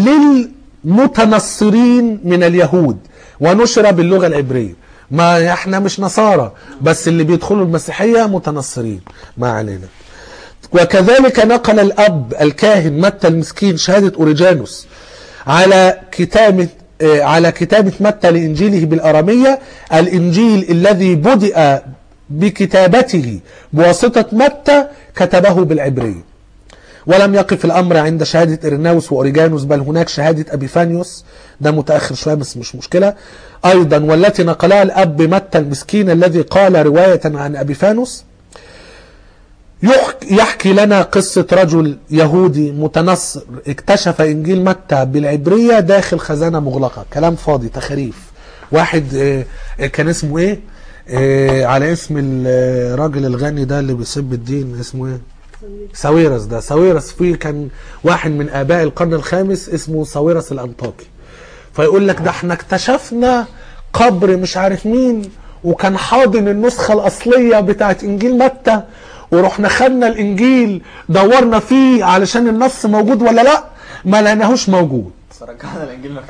B: للمتنصرين من اليهود ونشر باللغه العبريه ما احنا مش نصارى بس اللي بيدخلوا المسيحيه متنصرين ما علينا وكذلك نقل الأب الكاهن متى المسكين شهادة أوريجانوس على كتابة آه، على كتابة متى لإنجيله بالأرامية الإنجيل الذي بدأ بكتابته بواسطة متى كتبه بالعبرية ولم يقف الأمر عند شهادة إرناوس وأوريجانوس بل هناك شهادة أبيفانيوس ده متأخر شوية بس مش مشكلة أيضا والتي نقلها الأب متى المسكين الذي قال رواية عن أبيفانوس يحكي, يحكي لنا قصة رجل يهودي متنصر اكتشف إنجيل متى بالعبرية داخل خزانة مغلقة كلام فاضي تخاريف واحد آه، كان اسمه ايه آه، على اسم الراجل الغني ده اللي بيسب الدين اسمه ايه ساويرس ده ساويرس فيه كان واحد من آباء القرن الخامس اسمه ساويرس الأنطاكي فيقول لك ده احنا اكتشفنا قبر مش عارف مين وكان حاضن النسخة الأصلية بتاعت إنجيل متى ورحنا خدنا الإنجيل دورنا فيه علشان النص موجود ولا لا ما لقيناهوش موجود
E: فرجعنا الانجيل ما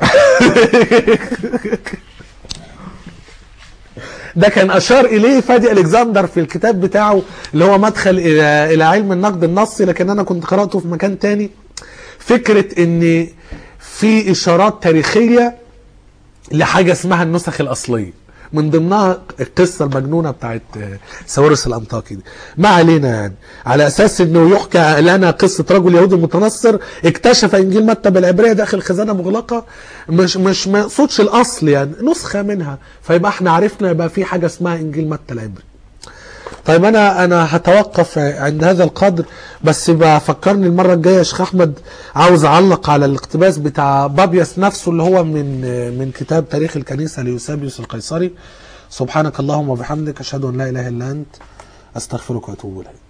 B: ده كان اشار اليه فادي الكسندر في الكتاب بتاعه اللي هو مدخل الى الى علم النقد النصي لكن انا كنت قراته في مكان تاني فكره ان في اشارات تاريخيه لحاجه اسمها النسخ الاصليه من ضمنها القصه المجنونه بتاعت ساويرس الانطاكي دي ما علينا يعني على اساس انه يحكى لنا قصه رجل يهودي متنصر اكتشف انجيل متى بالعبريه داخل خزانه مغلقه مش مش ما يقصدش الاصل يعني نسخه منها فيبقى احنا عرفنا يبقى في حاجه اسمها انجيل متى العبري طيب انا انا هتوقف عند هذا القدر بس بفكرني المره الجايه يا شيخ احمد عاوز اعلق على الاقتباس بتاع بابيس نفسه اللي هو من من كتاب تاريخ الكنيسه ليوسابيوس القيصري سبحانك اللهم وبحمدك اشهد ان لا اله الا انت استغفرك واتوب اليك